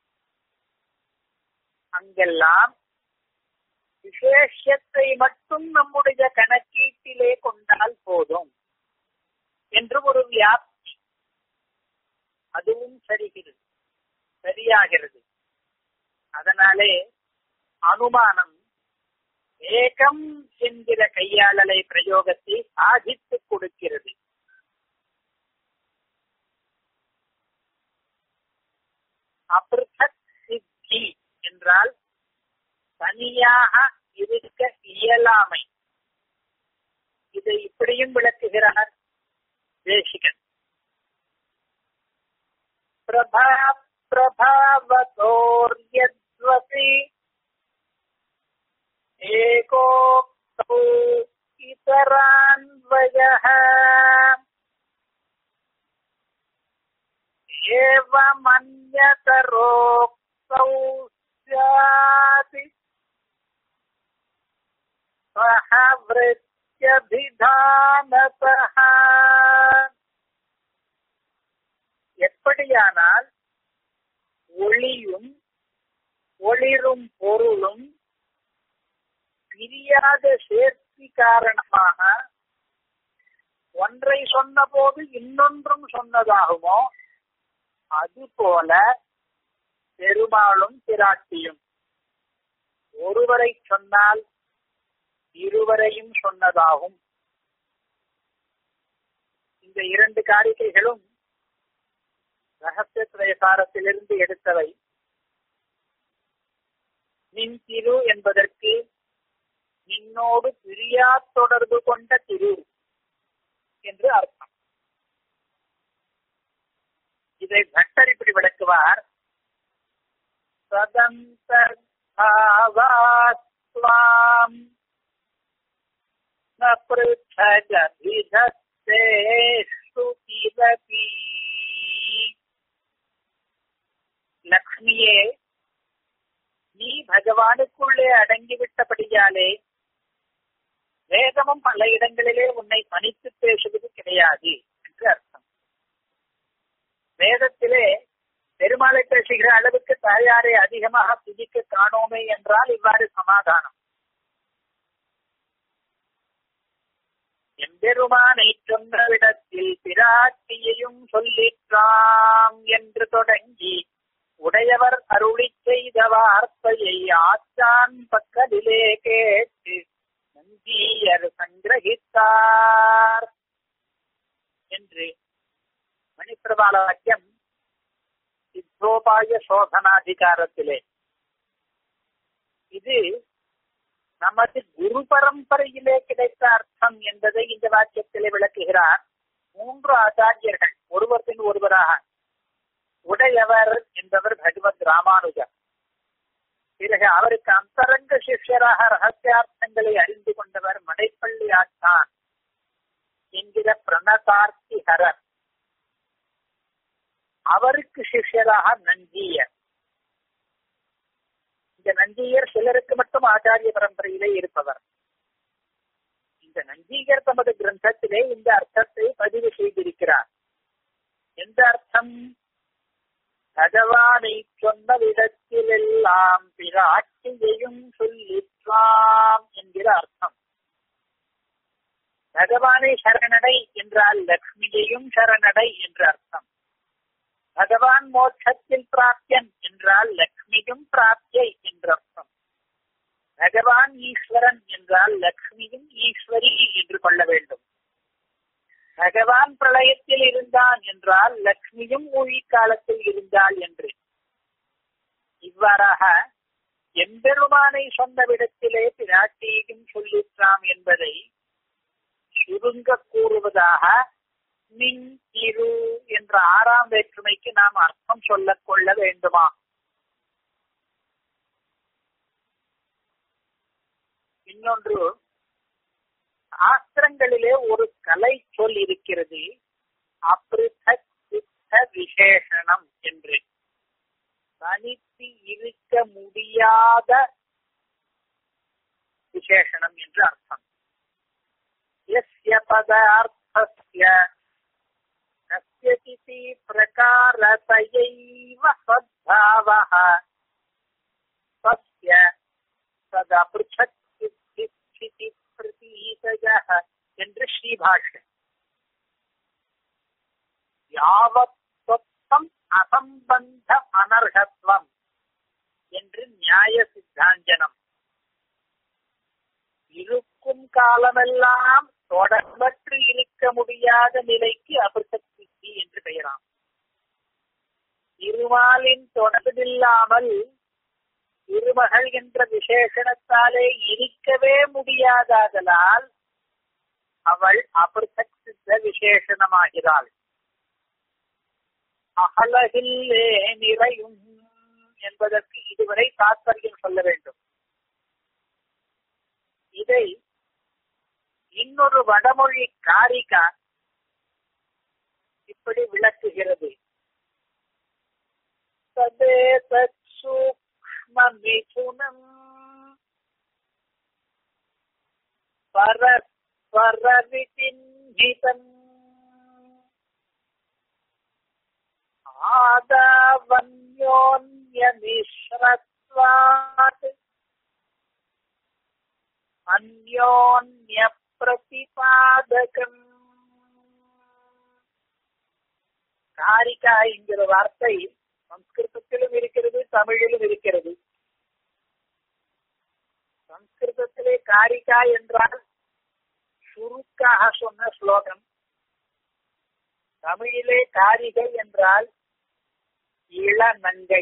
அங்கெல்லாம் விசேஷத்தை மட்டும் நம்முடைய கணக்கீட்டிலே கொண்டால் போதும் என்று ஒரு வியாப்தி அதுவும் சரிகிறது சரியாகிறது அதனாலே அனுமானம் ஏகம் என்கிற கையாளலை பிரயோகத்தை சாதித்துக் கொடுக்கிறது அபிருத்தக் சித்தி என்றால் தனியாக இருக்க இயலாமை இதை இப்படியும் விளக்குகிறார் தேசிகன் பிரபா பிரபாவதோர்யத்வசி एकोक्तौ इतरान्वयः एवमन्यतरोक्तौ स्यात् सह वृत्यभिधानतः எப்படியானால் ஒளியும் ஒளிரும் பொருளும் பிரியாத சேர்த்தி காரணமாக ஒன்றை சொன்ன போது இன்னொன்றும் சொன்னதாகுமோ அதுபோல பெருமாளும் பிராட்டியும் ஒருவரை சொன்னால் இருவரையும் சொன்னதாகும் இந்த இரண்டு காரிகைகளும் ரகசிய திரைசாரத்திலிருந்து எடுத்தவை நின் திரு என்பதற்கு நின்னோடு பிரியா தொடர்பு கொண்ட திரு என்று அர்த்தம் இதை பட்டர் இப்படி விளக்குவார் சதந்தர்பாவாஸ்வாம் ந பிருத்தஜபிதஸ்தேஷு கிரபி லக்ஷ்மியே நீ பகவானுக்குள்ளே அடங்கிவிட்டபடியாலே வேதமும் பல இடங்களிலே உன்னை பணித்து பேசுவது கிடையாது என்று அர்த்தம் வேதத்திலே பெருமாளை பேசுகிற அளவுக்கு தாயாரை அதிகமாக துதிக்க காணோமே என்றால் இவ்வாறு சமாதானம் எம்பெருமானை சொன்னவிடத்தில் பிராட்டியையும் சொல்லிற்றாம் என்று தொடங்கி உடையவர் அருளி செய்த வார்த்தையை ஆச்சான் பக்கலிலே கேட்டு நந்தியர் சங்கிரகித்தார் என்று மணிப்பிரபால வாக்கியம் அர்த்தோபாய சோதனாதிகாரத்திலே இது நமது குரு பரம்பரையிலே கிடைத்த அர்த்தம் என்பதை இந்த வாக்கியத்திலே விளக்குகிறார் மூன்று ஆச்சாரியர்கள் ஒருவர் பின் ஒருவராக உடையவர் என்பவர் பகவத் ராமானுஜர் பிறகு அவருக்கு அந்தரங்க சிஷ்யராக ரகசியார்த்தங்களை அறிந்து கொண்டவர் மடைப்பள்ளி ஆச்சான் என்கிற பிரணதார்த்திஹரர் அவருக்கு சிஷ்யராக நஞ்சியர் இந்த நஞ்சியர் சிலருக்கு மட்டும் ஆச்சாரிய பரம்பரையிலே இருப்பவர் இந்த நஞ்சீகர் தமது கிரந்தத்திலே இந்த அர்த்தத்தை பதிவு செய்திருக்கிறார் எந்த அர்த்தம் பகவானை சொன்ன விதத்திலெல்லாம் பிராட்டியையும் சொல்லிற்றாம் என்கிற அர்த்தம் பகவானை சரணடை என்றால் லக்ஷ்மியையும் சரணடை என்ற அர்த்தம் பகவான் மோட்சத்தில் பிராப்தியன் என்றால் லக்ஷ்மியும் பிராப்தியை என்ற அர்த்தம் பகவான் ஈஸ்வரன் என்றால் லக்ஷ்மியும் ஈஸ்வரி என்று கொள்ள வேண்டும் பகவான் பிரளயத்தில் இருந்தான் என்றால் லக்ஷ்மியும் ஊழி காலத்தில் இருந்தாள் என்று இவ்வாறாக எம்பெருமானை சொன்ன விடத்திலே பிராட்டியையும் சொல்லிற்றாம் என்பதை சுருங்க கூறுவதாக மின் இரு என்ற ஆறாம் வேற்றுமைக்கு நாம் அர்த்தம் சொல்ல கொள்ள வேண்டுமா இன்னொன்று சாஸ்திரங்களிலே ஒரு கலை சொல் இருக்கிறது அப்ரிதக் சித்த விசேஷணம் என்று தனித்து இருக்க முடியாத விசேஷணம் என்று அர்த்தம் எஸ்ய பதார்த்தஸ்ய கஸ்யசிதி பிரகாரதயைவ சத்பாவः தஸ்ய ததபிருச்சக் சித்தி பிரதீதய என்று ஸ்ரீபாஷ்யம் யாவத் சொத்தம் அசம்பந்த அனர்ஹத்வம் என்று நியாய சித்தாஞ்சனம் இருக்கும் காலமெல்லாம் தொடர்பற்று இருக்க முடியாத நிலைக்கு அபிர்சக்தி என்று பெயராம் திருமாலின் தொடர்பில்லாமல் திருமகள் என்ற விசேஷணத்தாலே இருக்கவே முடியாததலால் அவள் அபிர்சக்தித்த விசேஷணமாகிறாள் அகலகில்லே நிறையும் என்பதற்கு இதுவரை தாத்பரியம் சொல்ல வேண்டும் இதை இன்னொரு வடமொழி காரிகா இப்படி விளக்குகிறது ததே தத் சூக்ஷ்மமிதுனம் பரஸ்பரவிதின்ஹிதம் ஆதாவன்யோன்யமிஸ்ரத்வாத் அந்யோன்ய பிரதிபாதகம் காரிகா என்கிற வார்த்தை சம்ஸ்கிருதத்திலும் இருக்கிறது தமிழிலும் இருக்கிறது சம்ஸ்கிருதத்திலே காரிகா என்றால் சுருக்காக சொன்ன ஸ்லோகம் தமிழிலே காரிகை என்றால் இளநங்கை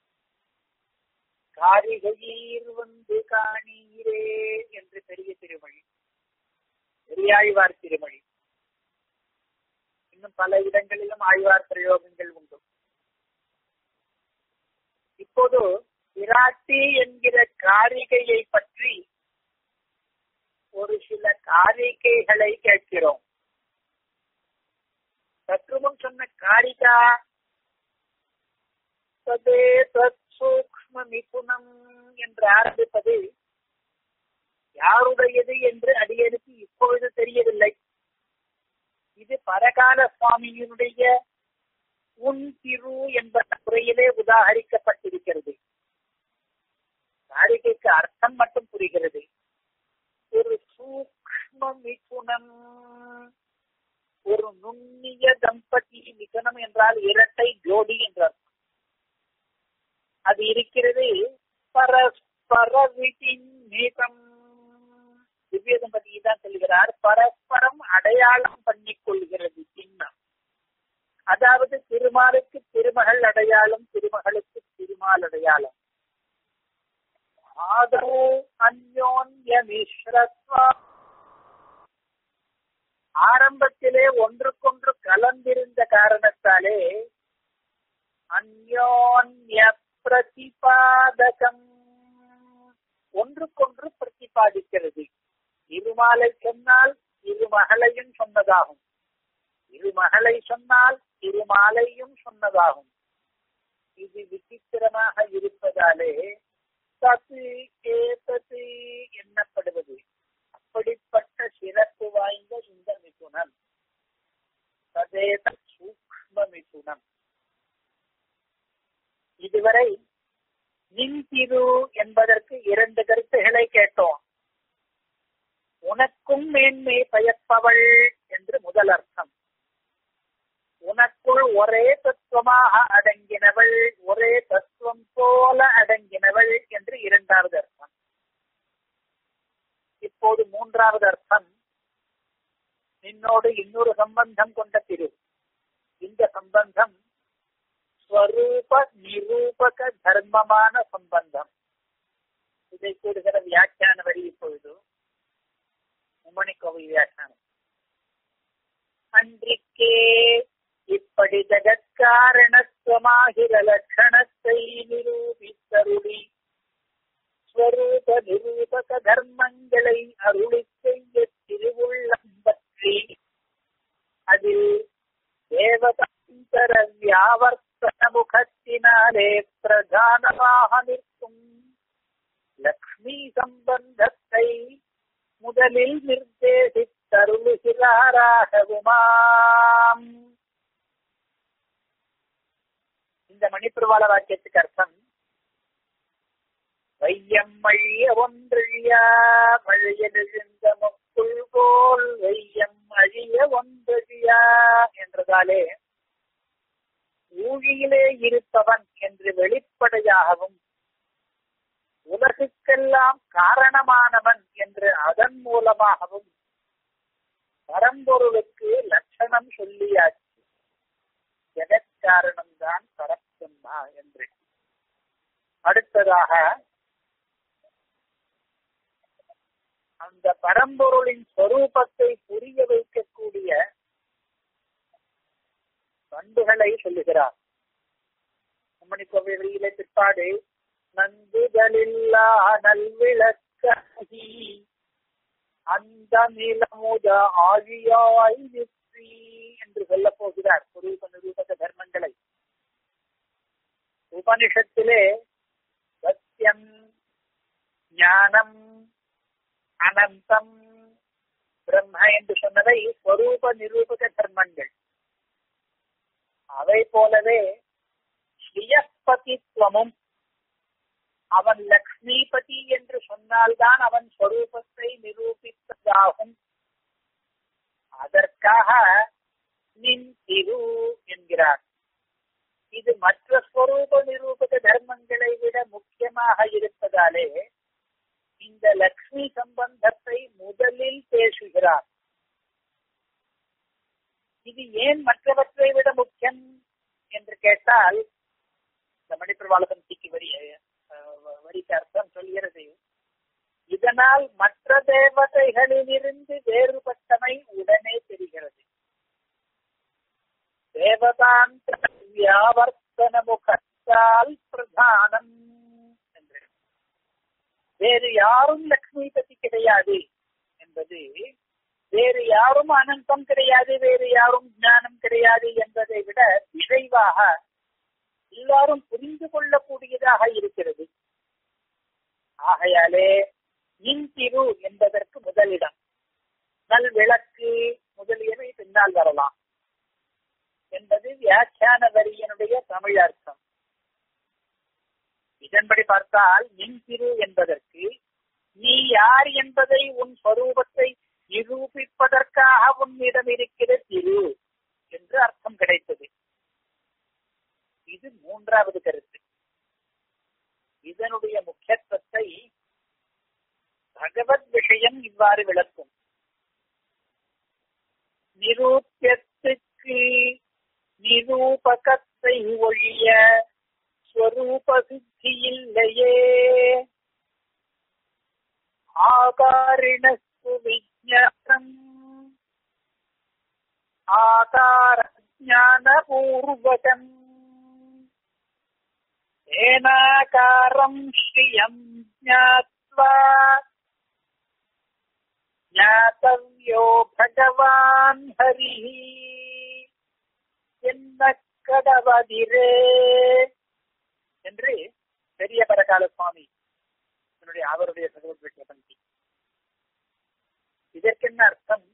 காரிகையீர் வந்து காணீரே என்று பெரிய திருமொழி பெரியாழ்வார் திருமொழி இன்னும் பல இடங்களிலும் ஆழ்வார் பிரயோகங்கள் உண்டு இப்போது விராட்டி என்கிற காரிகையை பற்றி ஒரு சில காரிகைகளை கேட்கிறோம் சற்று முன் சொன்ன காரிகா ததே தத் சூக்ம நிபுணம் என்று ஆரம்பிப்பது யாருடையது என்று அடியனுக்கு இப்பொழுது தெரியவில்லை இது பரகால சுவாமியினுடைய உன் திரு என்ற முறையிலே உதாகரிக்கப்பட்டிருக்கிறது காரிகைக்கு அர்த்தம் மட்டும் புரிகிறது ஒரு சூக்ம மிதுனம் ஒரு நுண்ணிய தம்பதி மிதுனம் என்றால் இரட்டை ஜோடி என்ற அர்த்தம் அது இருக்கிறது பரஸ்பர விதிநீதம் திவ்ய தம்பதி தான் சொல்கிறார் பரஸ்பரம் அடையாளம் பண்ணிக் கொள்கிறது சின்னம் அதாவது திருமாலுக்கு திருமகள் அடையாளம் திருமகன் மிஸ்ரத்வா ஆரம்பத்திலே ஒன்றுக்கொன்று கலந்திருந்த காரணத்தாலே அந்யோன்ய பிரதிபாதகம் ஒன்றுக்கொன்று பிரதிபாதிக்கிறது இருமாலை சொன்னால் இருமகளையும் சொன்னதாகும் இருமகளை சொன்னால் இருமாலையும் சொன்னதாகும் இது விசித்திரமாக இருப்பதாலே தத்து ஏதத்து எண்ணப்படுவது அப்படிப்பட்ட சிறப்பு வாய்ந்த இந்த மிதுனம் ததேத சூக்ம மிதுனம் இதுவரை நின்திரு என்பதற்கு இரண்டு கருத்துகளை கேட்டோம் உனக்கும் மேன்மை பயப்பவள் என்று முதல் அர்த்தம் உனக்குள் ஒரே தத்துவமாக அடங்கினவள் ஒரே தத்துவம் போல அடங்கினவள் என்று இரண்டாவது அர்த்தம் இப்போது மூன்றாவது அர்த்தம் நின்னோடு இன்னொரு சம்பந்தம் கொண்ட திரு இந்த சம்பந்தம் ஸ்வரூப நிரூபக தர்மமான சம்பந்தம் இதை கூடுகிற வியாக்கியான வரி இப்பொழுது உம்மணி கோவை வியாக்கியானம் அன்றிக்கே இப்படி ஜகத்காரணத்துவமாகிற லட்சணத்தை நிரூபித்தருளி ஸ்வரூப நிரூபக தர்மங்களை அருளி செய்ய திருவுள்ளம் பற்றி அதில் தேவதாந்தர வியாவர்த்தன முகத்தினாலே பிரதானமாக நிற்கும் லக்ஷ்மி சம்பந்தத்தை முதலில் நிர்தேசித்தருளுகிறாராகவுமாம் இந்த மணிப்பிரவாள வாக்கியத்துக்கு அர்த்தம் வையம் மழிய ஒன்றழியா மழைய நெழுந்த முக்குள் போல் வையம் அழிய ஒன்றழியா என்றதாலே ஊழியிலே இருப்பவன் என்று வெளிப்படையாகவும் உலகுக்கெல்லாம் காரணமானவன் என்று அதன் மூலமாகவும் பரம்பொருளுக்கு லட்சணம் சொல்லியாச்சு ஜெகத்காரணம்தான் பரப்பிரம்மா என்று அடுத்ததாக அந்த பரம்பொருளின் ஸ்வரூபத்தை புரிய வைக்கக்கூடிய பண்புகளை சொல்லுகிறார் உம்மணி கோவை வெளியிலே பிற்பாடு நந்துதலில்லா நல்விளக்கி அந்த நிலமுத ஆழியாய் நிற்றி என்று சொல்ல போகிறார் சுரூப நிரூபக தர்மங்களை உபனிஷத்திலே சத்தியம் ஞானம் அனந்தம் பிரம்ம என்று சொன்னதை ஸ்வரூப நிரூபக தர்மங்கள் அவை போலவே ஸ்ரீயஸ்பதித்துவமும் அவன் லக்ஷ்மிபதி என்று சொன்னால்தான் அவன் ஸ்வரூபத்தை நிரூபித்ததாகும் அதற்காக நின் திரு என்கிறார் இது மற்ற ஸ்வரூப நிரூபக தர்மங்களை விட முக்கியமாக இருப்பதாலே இந்த லக்ஷ்மி சம்பந்தத்தை முதலில் பேசுகிறார் இது ஏன் மற்றவற்றை விட முக்கியம் என்று கேட்டால் இந்த மணிப்பிரவாளபந்திக்கு வரி வரிக்கு அர்த்தம் சொல்கிறது இதனால் மற்ற தேவதைகளிலிருந்து வேறுபட்டமை உடனே தெரிகிறது தேவதாந்த வியாவர்த்தன முகத்தால் பிரதானம் என்று வேறு யாரும் லக்ஷ்மி பத்தி கிடையாது என்பது வேறு யாரும் அனந்தம் கிடையாது வேறு யாரும் ஞானம் கிடையாது என்பதை விட விரைவாக எல்லாரும் புரிந்து கொள்ளக்கூடியதாக இருக்கிறது ஆகையாலே இன்திரு என்பதற்கு முதலிடம் நல் விளக்கு முதலியவை பின்னால் வரலாம் என்பது வியாக்கியான வரியினுடைய தமிழ் அர்த்தம் இதன்படி பார்த்தால் இன்திரு என்பதற்கு நீ யார் என்பதை உன் ஸ்வரூபத்தை நிரூபிப்பதற்காக உன்னிடம் இருக்கிற திரு என்று அர்த்தம் கிடைத்தது இது மூன்றாவது கருத்து இதனுடைய முக்கியத்துவத்தை பகவத் விஷயம் இவ்வாறு விளக்கும் நிரூபியத்துக்கு நிரூபகத்தை ஒழிய ஸ்வரூப சித்தி இல்லையே ஆகாரிணஸ்து விஜயம் ஆகார ஞானபூர்வகம் ஏனாகாரம் ஸ்ரீயம் ஞாத்வா ஞாத்தவ்யோ பகவான் ஹரிஹி என்ன கடவதிரே என்று பெரிய பரகால சுவாமி என்னுடைய அவருடைய சகோதர பந்தி இதற்கென்ன அர்த்தம்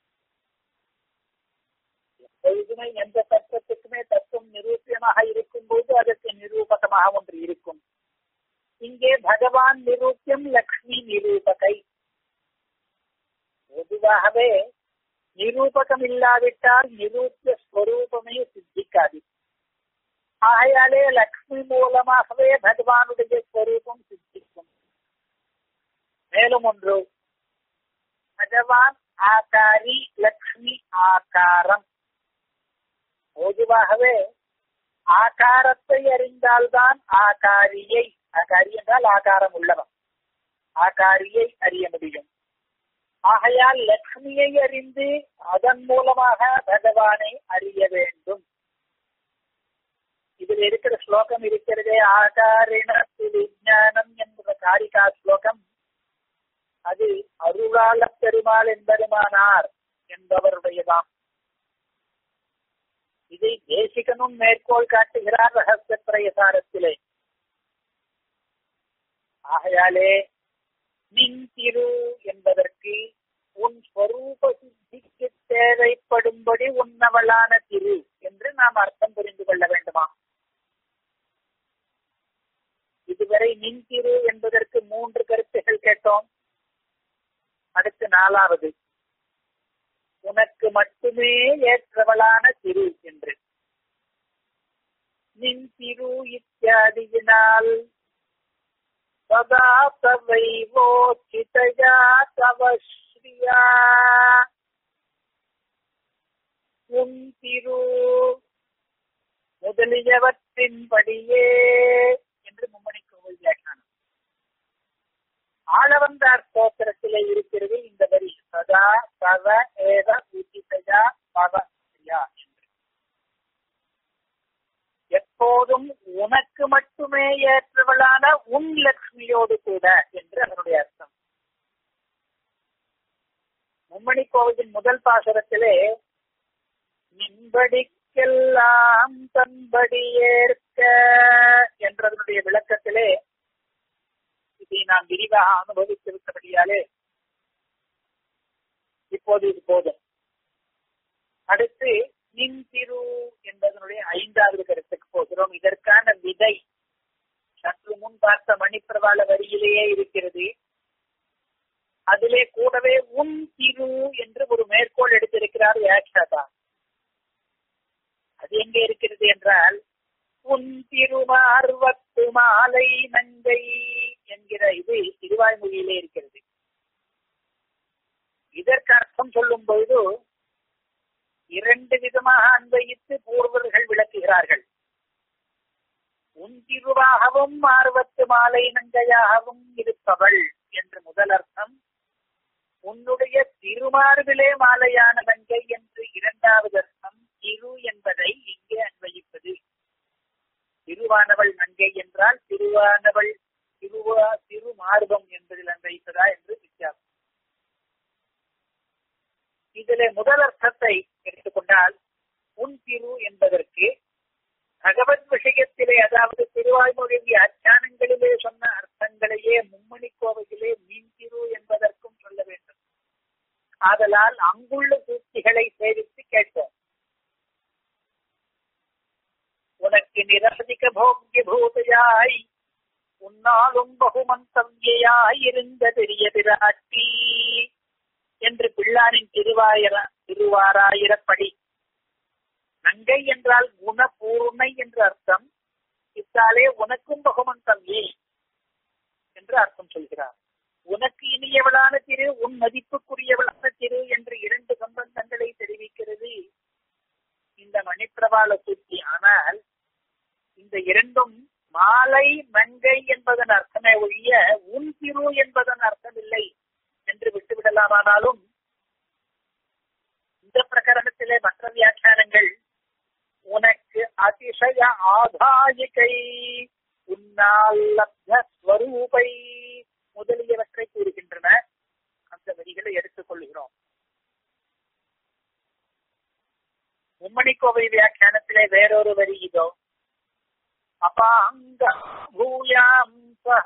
எப்பொழுதுமே எந்த தத்துவத்துக்குமே தத்துவம் நிரூபியமாக இருக்கும்போது அதற்கு நிரூபகமாக ஒன்று இருக்கும் இங்கே பகவான் நிரூபியம் லக்ஷ்மி நிரூபகை பொதுவாகவே நிரூபகம் இல்லாவிட்டால் நிரூபிய ஸ்வரூபமே சித்திக்காது ஆகையாலே லக்ஷ்மி மூலமாகவே பகவானுடைய ஸ்வரூபம் சித்திக்கும் மேலும் ஒன்று பகவான் ஆகாரி லக்ஷ்மி ஆகாரம் பொதுவாகவே ஆகாரத்தை அறிந்தால்தான் ஆகாரியை ஆகாரி என்றால் ஆகாரம் உள்ளவன் ஆகாரியை அறிய முடியும் ஆகையால் லக்ஷ்மியை அறிந்து அதன் மூலமாக பகவானை அறிய வேண்டும் இதில் இருக்கிற ஸ்லோகம் இருக்கிறதே ஆகாரிண விஞ்ஞானம் என்ற காரிகா ஸ்லோகம் அது அருளாள பெருமாள் என்பெருமானார் என்பவருடையதாம் இதை தேசிகனும் மேற்கோள் காட்டுகிறார் ரகசிய பிரயசாரத்திலே ஆகையாலே நின் திரு என்பதற்கு உன் ஸ்வரூப சித்திக்கு தேவைப்படும்படி உன்னவளான திரு என்று நாம் அர்த்தம் புரிந்து கொள்ள வேண்டுமா இதுவரை நின் திரு என்பதற்கு மூன்று கருத்துகள் கேட்டோம் அடுத்து நாலாவது உனக்கு மட்டுமே ஏற்றவளான திரு என்று நின் திரு இத்தியாதியினால் சதா தவைவோச்சிதயா தவ ஸ்ரீயா உன் திரு முதலியவற்றின்படியே என்று மும்மணி கோவில் வியாக்கியானம் ஆளவந்தார் ஸ்தோத்திரத்திலே இருக்கிறது இந்த வரி சதா தவ ஏவ உச்சிதயா தவ ஸ்ரீயா என்று எப்போதும் உனக்கு மட்டுமே ஏற்றவளான உன் லக்ஷ்மியோடு கூட என்று அதனுடைய அர்த்தம் மும்மணி கோவிலின் முதல் பாசுரத்திலே நின்படிக்கெல்லாம் தன்படி ஏற்க என்றதனுடைய விளக்கத்திலே இதை நாம் விரிவாக அனுபவித்திருக்கிறபடியாலே இப்போது இது போதும் அடுத்து நின் திரு என்பதனுடைய ஐந்தாவது கருத்துக்கு போகிறோம் இதற்கான விதை சற்று முன் பார்த்த மணிப்பிரவாள வரியிலேயே இருக்கிறது அதிலே கூடவே உன் திரு என்று ஒரு மேற்கோள் எடுத்திருக்கிறார் வியாக்கியாதா அது எங்கே இருக்கிறது என்றால் உன் திருமார்வத்து மாலை நங்கை என்கிற இது திருவாய்மொழியிலே இருக்கிறது இதற்கு அர்த்தம் சொல்லும் பொழுது இரண்டு விதமாக அன்வயித்து பூர்வர்கள் விளக்குகிறார்கள் உன் திருவாகவும் மார்வத்து மாலை நங்கையாகவும் இருப்பவள் என்று முதல் அர்த்தம் உன்னுடைய திருமார்பிலே மாலையான நங்கை என்று இரண்டாவது அர்த்தம் திரு என்பதை இங்கே அன்வயிப்பது திருவானவள் நங்கை என்றால் திருவானவள் திருவா திருமார்பம் என்பதில் அன்வயிப்பதா என்று வித்தியாசம் இதிலே முதல் அர்த்தத்தை எடுத்துக்கொண்டால் உன் திரு என்பதற்கு பகவத் விஷயத்திலே அதாவது திருவாய்மொழி அச்சானங்களிலே சொன்ன அர்த்தங்களையே மும்மணி கோவையிலே மீன் திரு என்பதற்கும் சொல்ல வேண்டும் ஆதலால் அங்குள்ள சூழ்ச்சிகளை சேவித்து கேட்டோம் உனக்கு நிரதிக போக்கிய பூதையாய் உன்னாலும் பகுமந்தவ்யாய் இருந்த பெரிய பிராட்டி என்று பிள்ளாரின் திருவாயிர திருவாராயிரப்படி நங்கை என்றால் குணபூர்ணை என்று அர்த்தம் இத்தாலே உனக்கும் பகுமந்தம் ஏ என்று அர்த்தம் சொல்கிறார் உனக்கு இனியவளான திரு உன் மதிப்புக்குரியவளான திரு என்று இரண்டு சம்பந்தங்களை தெரிவிக்கிறது இந்த மணிப்பிரபால சூழ்ச்சி ஆனால் இந்த இரண்டும் மாலை மங்கை என்பதன் அர்த்தமே ஒழிய உன் திரு என்பதன் அர்த்தம் இல்லை என்று விட்டுவிடலாமானாலும் இந்த பிரகரணத்திலே மற்ற வியாக்கியானங்கள் உனக்கு அதிசய ஆதாயிகை உன்னால் லப்த ஸ்வரூபை முதலியவற்றை கூறுகின்றன அந்த வரிகளை எடுத்துக் கொள்கிறோம் மும்மணிக்கோவை வியாக்கியானத்திலே வேறொரு வரி இதோ அபாங்க பூயாம் சஹ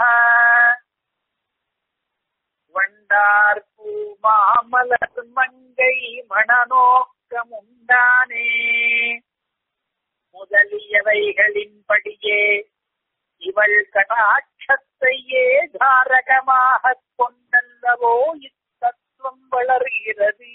வண்டார்பூ மாமலர் மங்கை மணநோக்கம் உண்டானே முதலியவைகளின்படியே இவள் கடாட்சத்தையே தாரகமாக கொண்டல்லவோ இத்தத்துவம் வளர்கிறது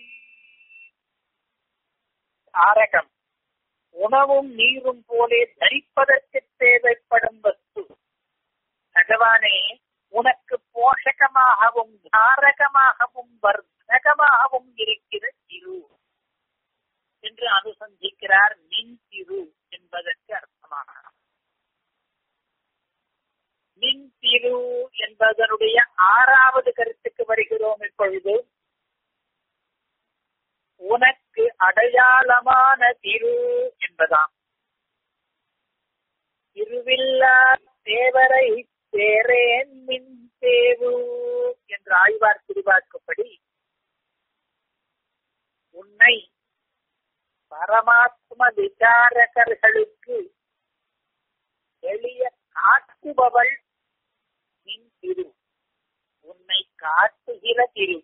தாரகம் உணவும் நீரும் போலே தரிப்பதற்கு தேவைப்படும் வஸ்து பகவானே உனக்கு போஷகமாகவும் தாரகமாகவும் வர்த்தகமாகவும் இருக்கிற திரு என்று அனுசந்திக்கிறார் மின் திரு என்பதற்கு அர்த்தமாக மின் திரு என்பதனுடைய ஆறாவது கருத்துக்கு வருகிறோம் இப்பொழுது உனக்கு அடையாளமான திரு என்பதாம் திருவில்லா தேவரை தேரேன் மின் தேவு என்ற ஆய்வார் திருவாக்குப்படி உன்னை பரமாத்ம விசாரகர்களுக்கு எளிய காட்டுபவள் நின் திரு உன்னை காட்டுகிற திரு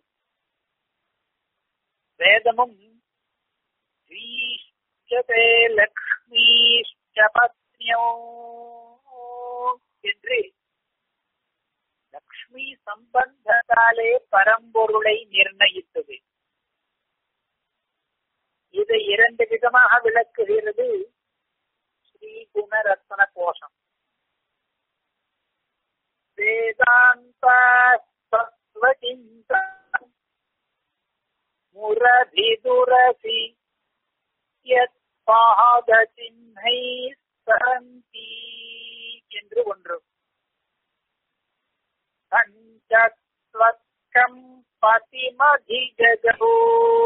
வேதமும் ஸ்ரீஷ்டதே லக்ஷ்மீஷ்டபத்யோ என்று லக்ஷ்மி சம்பந்தத்தாலே பரம்பொருளை நிர்ணயித்தது இதை இரண்டு விதமாக விளக்குகிறது ஸ்ரீ குணரத்ன கோஷம் வேதாந்த தத்துவசிந்தம் முரபிதுரசி யத் பாத சின்னை சரந்தி என்று ஒன்று பஞ்சத்வக்கம் பதிமதிகோ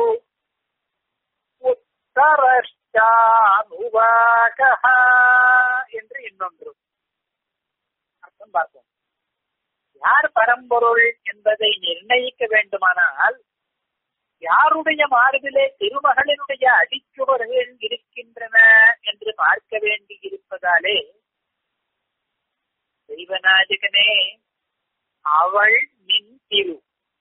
உத்தரஷ்டானுவாக என்று இன்னொன்று அர்த்தம் பார்ப்போம் யார் பரம்பொருள் என்பதை நிர்ணயிக்க வேண்டுமானால் யாருடைய மார்பிலே திருமகளினுடைய அடிச்சுவர்கள் இருக்கின்றன என்று பார்க்க வேண்டி இருப்பதாலே தெய்வநாயகனே அவள் நின் திரு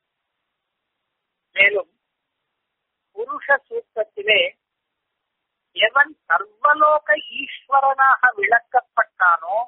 மேலும் புருஷ சூக்கத்திலே எவன் சர்வலோக ஈஸ்வரனாக விளக்கப்பட்டானோ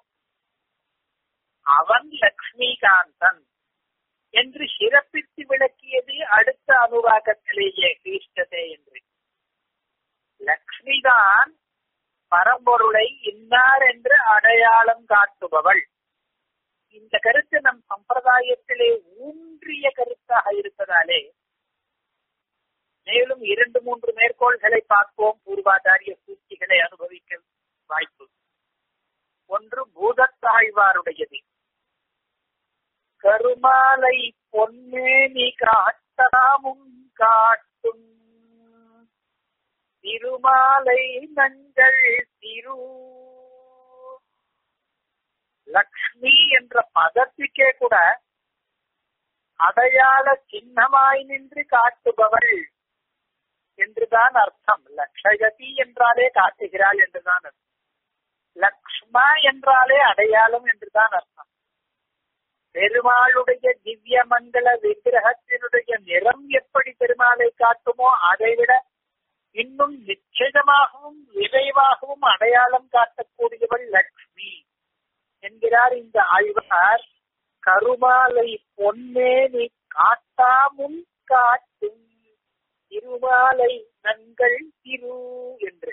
அவன் லக்ஷ்மிகாந்தன் என்று சிறப்பித்து விளக்கியது அடுத்த அனுராகத்திலேயே கிருஷ்ணதே என்று லக்ஷ்மிதான் பரம்பொருளை இன்னார் என்று அடையாளம் காட்டுபவள் இந்த கருத்து நம் சம்பிரதாயத்திலே ஊன்றிய கருத்தாக இருப்பதாலே மேலும் இரண்டு மூன்று மேற்கோள்களை பார்ப்போம் பூர்வாதாரிய சூழ்ச்சிகளை அனுபவிக்க வாய்ப்பு ஒன்று பூதத்தாழ்வாருடையது கருமாலை பொன்னேனி காட்டலாமும் காட்டும் திருமாலை நங்கள் திரு லக்ஷ்மி என்ற பதத்துக்கே கூட அடையாள சின்னமாய் நின்று காட்டுபவள் என்றுதான் அர்த்தம் லக்ஷயதி என்றாலே காட்டுகிறாள் என்றுதான் அர்த்தம் லக்ஷ்மா என்றாலே அடையாளம் என்றுதான் அர்த்தம் பெருமாளுடைய திவ்ய மங்கள விக்கிரகத்தினுடைய நிறம் எப்படி பெருமாளை காட்டுமோ அதைவிட இன்னும் நிச்சயமாகவும் விரைவாகவும் அடையாளம் காட்டக்கூடியவள் லக்ஷ்மி என்கிறார் இந்த ஆய்வார் கருமாலை பொன்னே நீ காட்டாமும் காட்டும் திருமாலை நங்கள் திரு என்று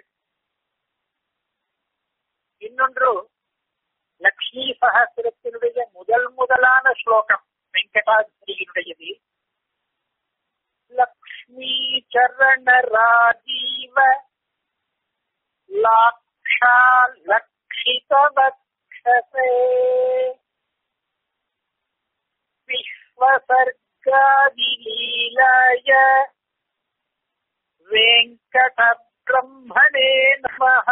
இன்னொன்று லக்ஷ்மி சகசிரத்தினுடைய முதல் முதலான ஸ்லோகம் வெங்கடாதிரியினுடையது லக்ஷ்மி சரண ராஜீவ லாக்ஷா லக்ஷித வக்ஷசே சிவாய வெங்கட பிரம்மனே நமஹ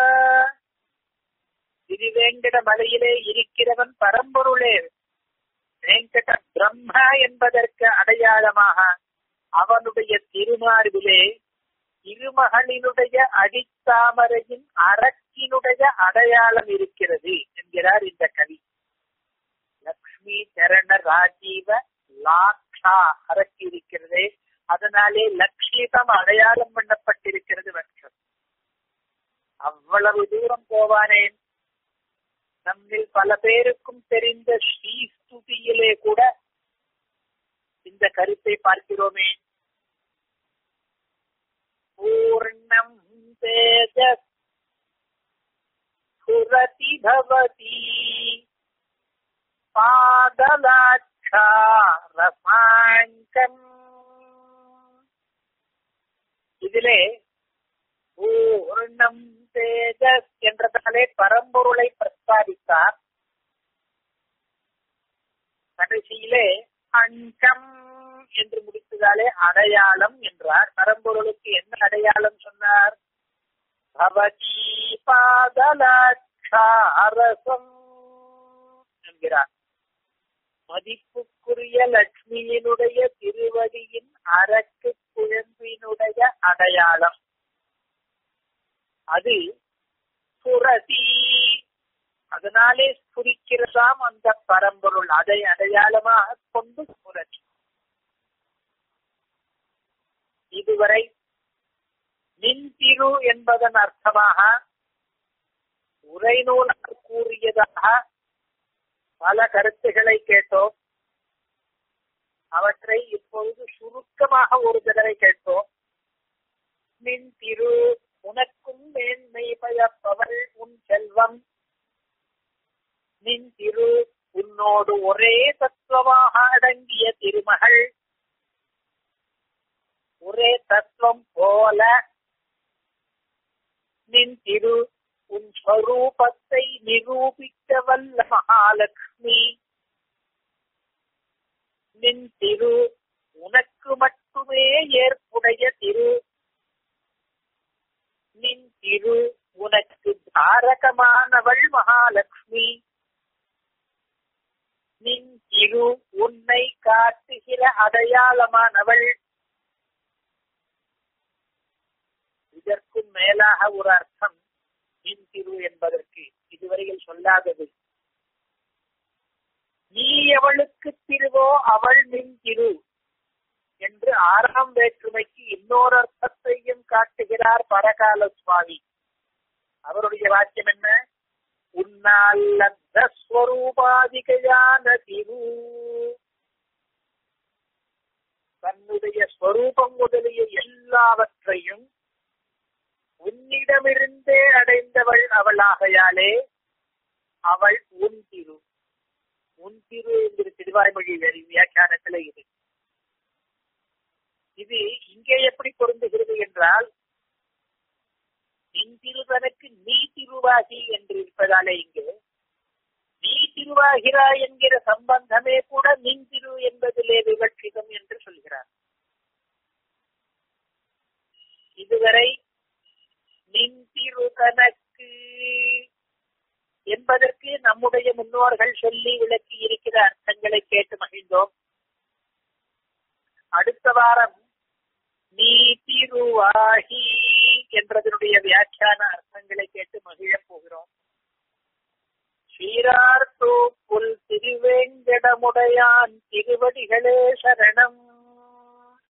திருவேங்கட மலையிலே இருக்கிறவன் பரம்பொருளே வெங்கட பிரம்ம என்பதற்கு அடையாளமாக அவனுடைய திருமார்பிலே திருமகளினுடைய அடித்தாமரையின் அரக்கினுடைய அடையாளம் இருக்கிறது என்கிறார் இந்த கவி லக்ஷ்மி சரண ராஜீவ லாக்ஷா அரக்கி இருக்கிறதே அதனாலே லட்சிதம் அடையாளம் பண்ணப்பட்டிருக்கிறது வட்சம் அவ்வளவு தூரம் போவானேன் நம்மில் பல பேருக்கும் தெரிந்த ஸ்ரீஸ்துதியிலே கூட இந்த கருத்தை பார்க்கிறோமே பூர்ணம் தேஜஸ் சுரதி பவதி பாதலாட்சா ரசாங்கம் இதிலே பூர்ணம் தேஜஸ் என்றதாலே பரம்பொருளை பிரஸ்தாபித்தார் கடைசியிலே அங்கம் என்று முடித்ததாலே அடையாளம் என்றார் பரம்பொருளுக்கு என்ன அடையாளம் சொன்னார் பவதி பாதலாட்சாரசம் என்கிறார் மதிப்புக்குரிய லட்சுமியினுடைய திருவடியின் அரக்கு குழம்பினுடைய அடையாளம் அது சுரதி அதனாலே ஸ்புரிக்கிறதாம் அந்த பரம்பொருள் அதை அடையாளமாக கொண்டு சுரதி இதுவரை நின்திரு என்பதன் அர்த்தமாக உரைநூலாக கூறியதாக பல கருத்துக்களை கேட்டோம் அவற்றை இப்பொழுது சுருக்கமாக ஒரு தடவை கேட்டோம் நின் திரு உனக்கும் மேன்மை பயப்பவள் உன் செல்வம் நின் திரு உன்னோடு ஒரே தத்துவமாக அடங்கிய திருமகள் ஒரே தத்துவம் போல நின் திரு உன் ஸ்வரூபத்தை நிரூபிக்க வல்ல மகாலட்சுமி நின் திரு உனக்கு மட்டுமே ஏற்புடைய திரு நின் திரு உனக்கு தாரகமானவள் மகாலட்சுமி நின் திரு உன்னை காட்டுகிற அடையாளமானவள் இதற்கும் மேலாக ஒரு அர்த்தம் நின் திரு என்பதற்கு இதுவரையில் சொல்லாதது நீ எவளுக்கு திருவோ அவள் நின் திரு என்று ஆறாம் வேற்றுமைக்கு இன்னொரு அர்த்தத்தையும் காட்டுகிறார் பரகால சுவாமி அவருடைய வாக்கியம் என்ன உன்னால் லப்தஸ்வரூபாதிகையான திரு தன்னுடைய ஸ்வரூபம் முதலிய எல்லாவற்றையும் உன்னிடமிருந்தே அடைந்தவள் அவளாகையாலே அவள் உன் திரு உன் திரு என்கிற திருவாய்மொழி வியாக்கியானத்துல இது இது இங்கே எப்படி பொருந்துகிறது என்றால் நின் திருவனுக்கு நீ திருவாகி என்று இருப்பதாலே இங்கு நீ திருவாகிறாய் என்கிற சம்பந்தமே கூட நின் திரு என்பதிலே விவட்சிதம் என்று சொல்கிறார் இதுவரை நின் திரு கணக்கு என்பதற்கு நம்முடைய முன்னோர்கள் சொல்லி விளக்கி இருக்கிற அர்த்தங்களை கேட்டு மகிழ்ந்தோம் அடுத்த வாரம் நீ திருவாகி என்றதனுடைய வியாக்கியான அர்த்தங்களை கேட்டு மகிழப் போகிறோம் ஸ்ரீரார்த்தோ புல் திருவேங்கடமுடையான் திருவடிகளே சரணம்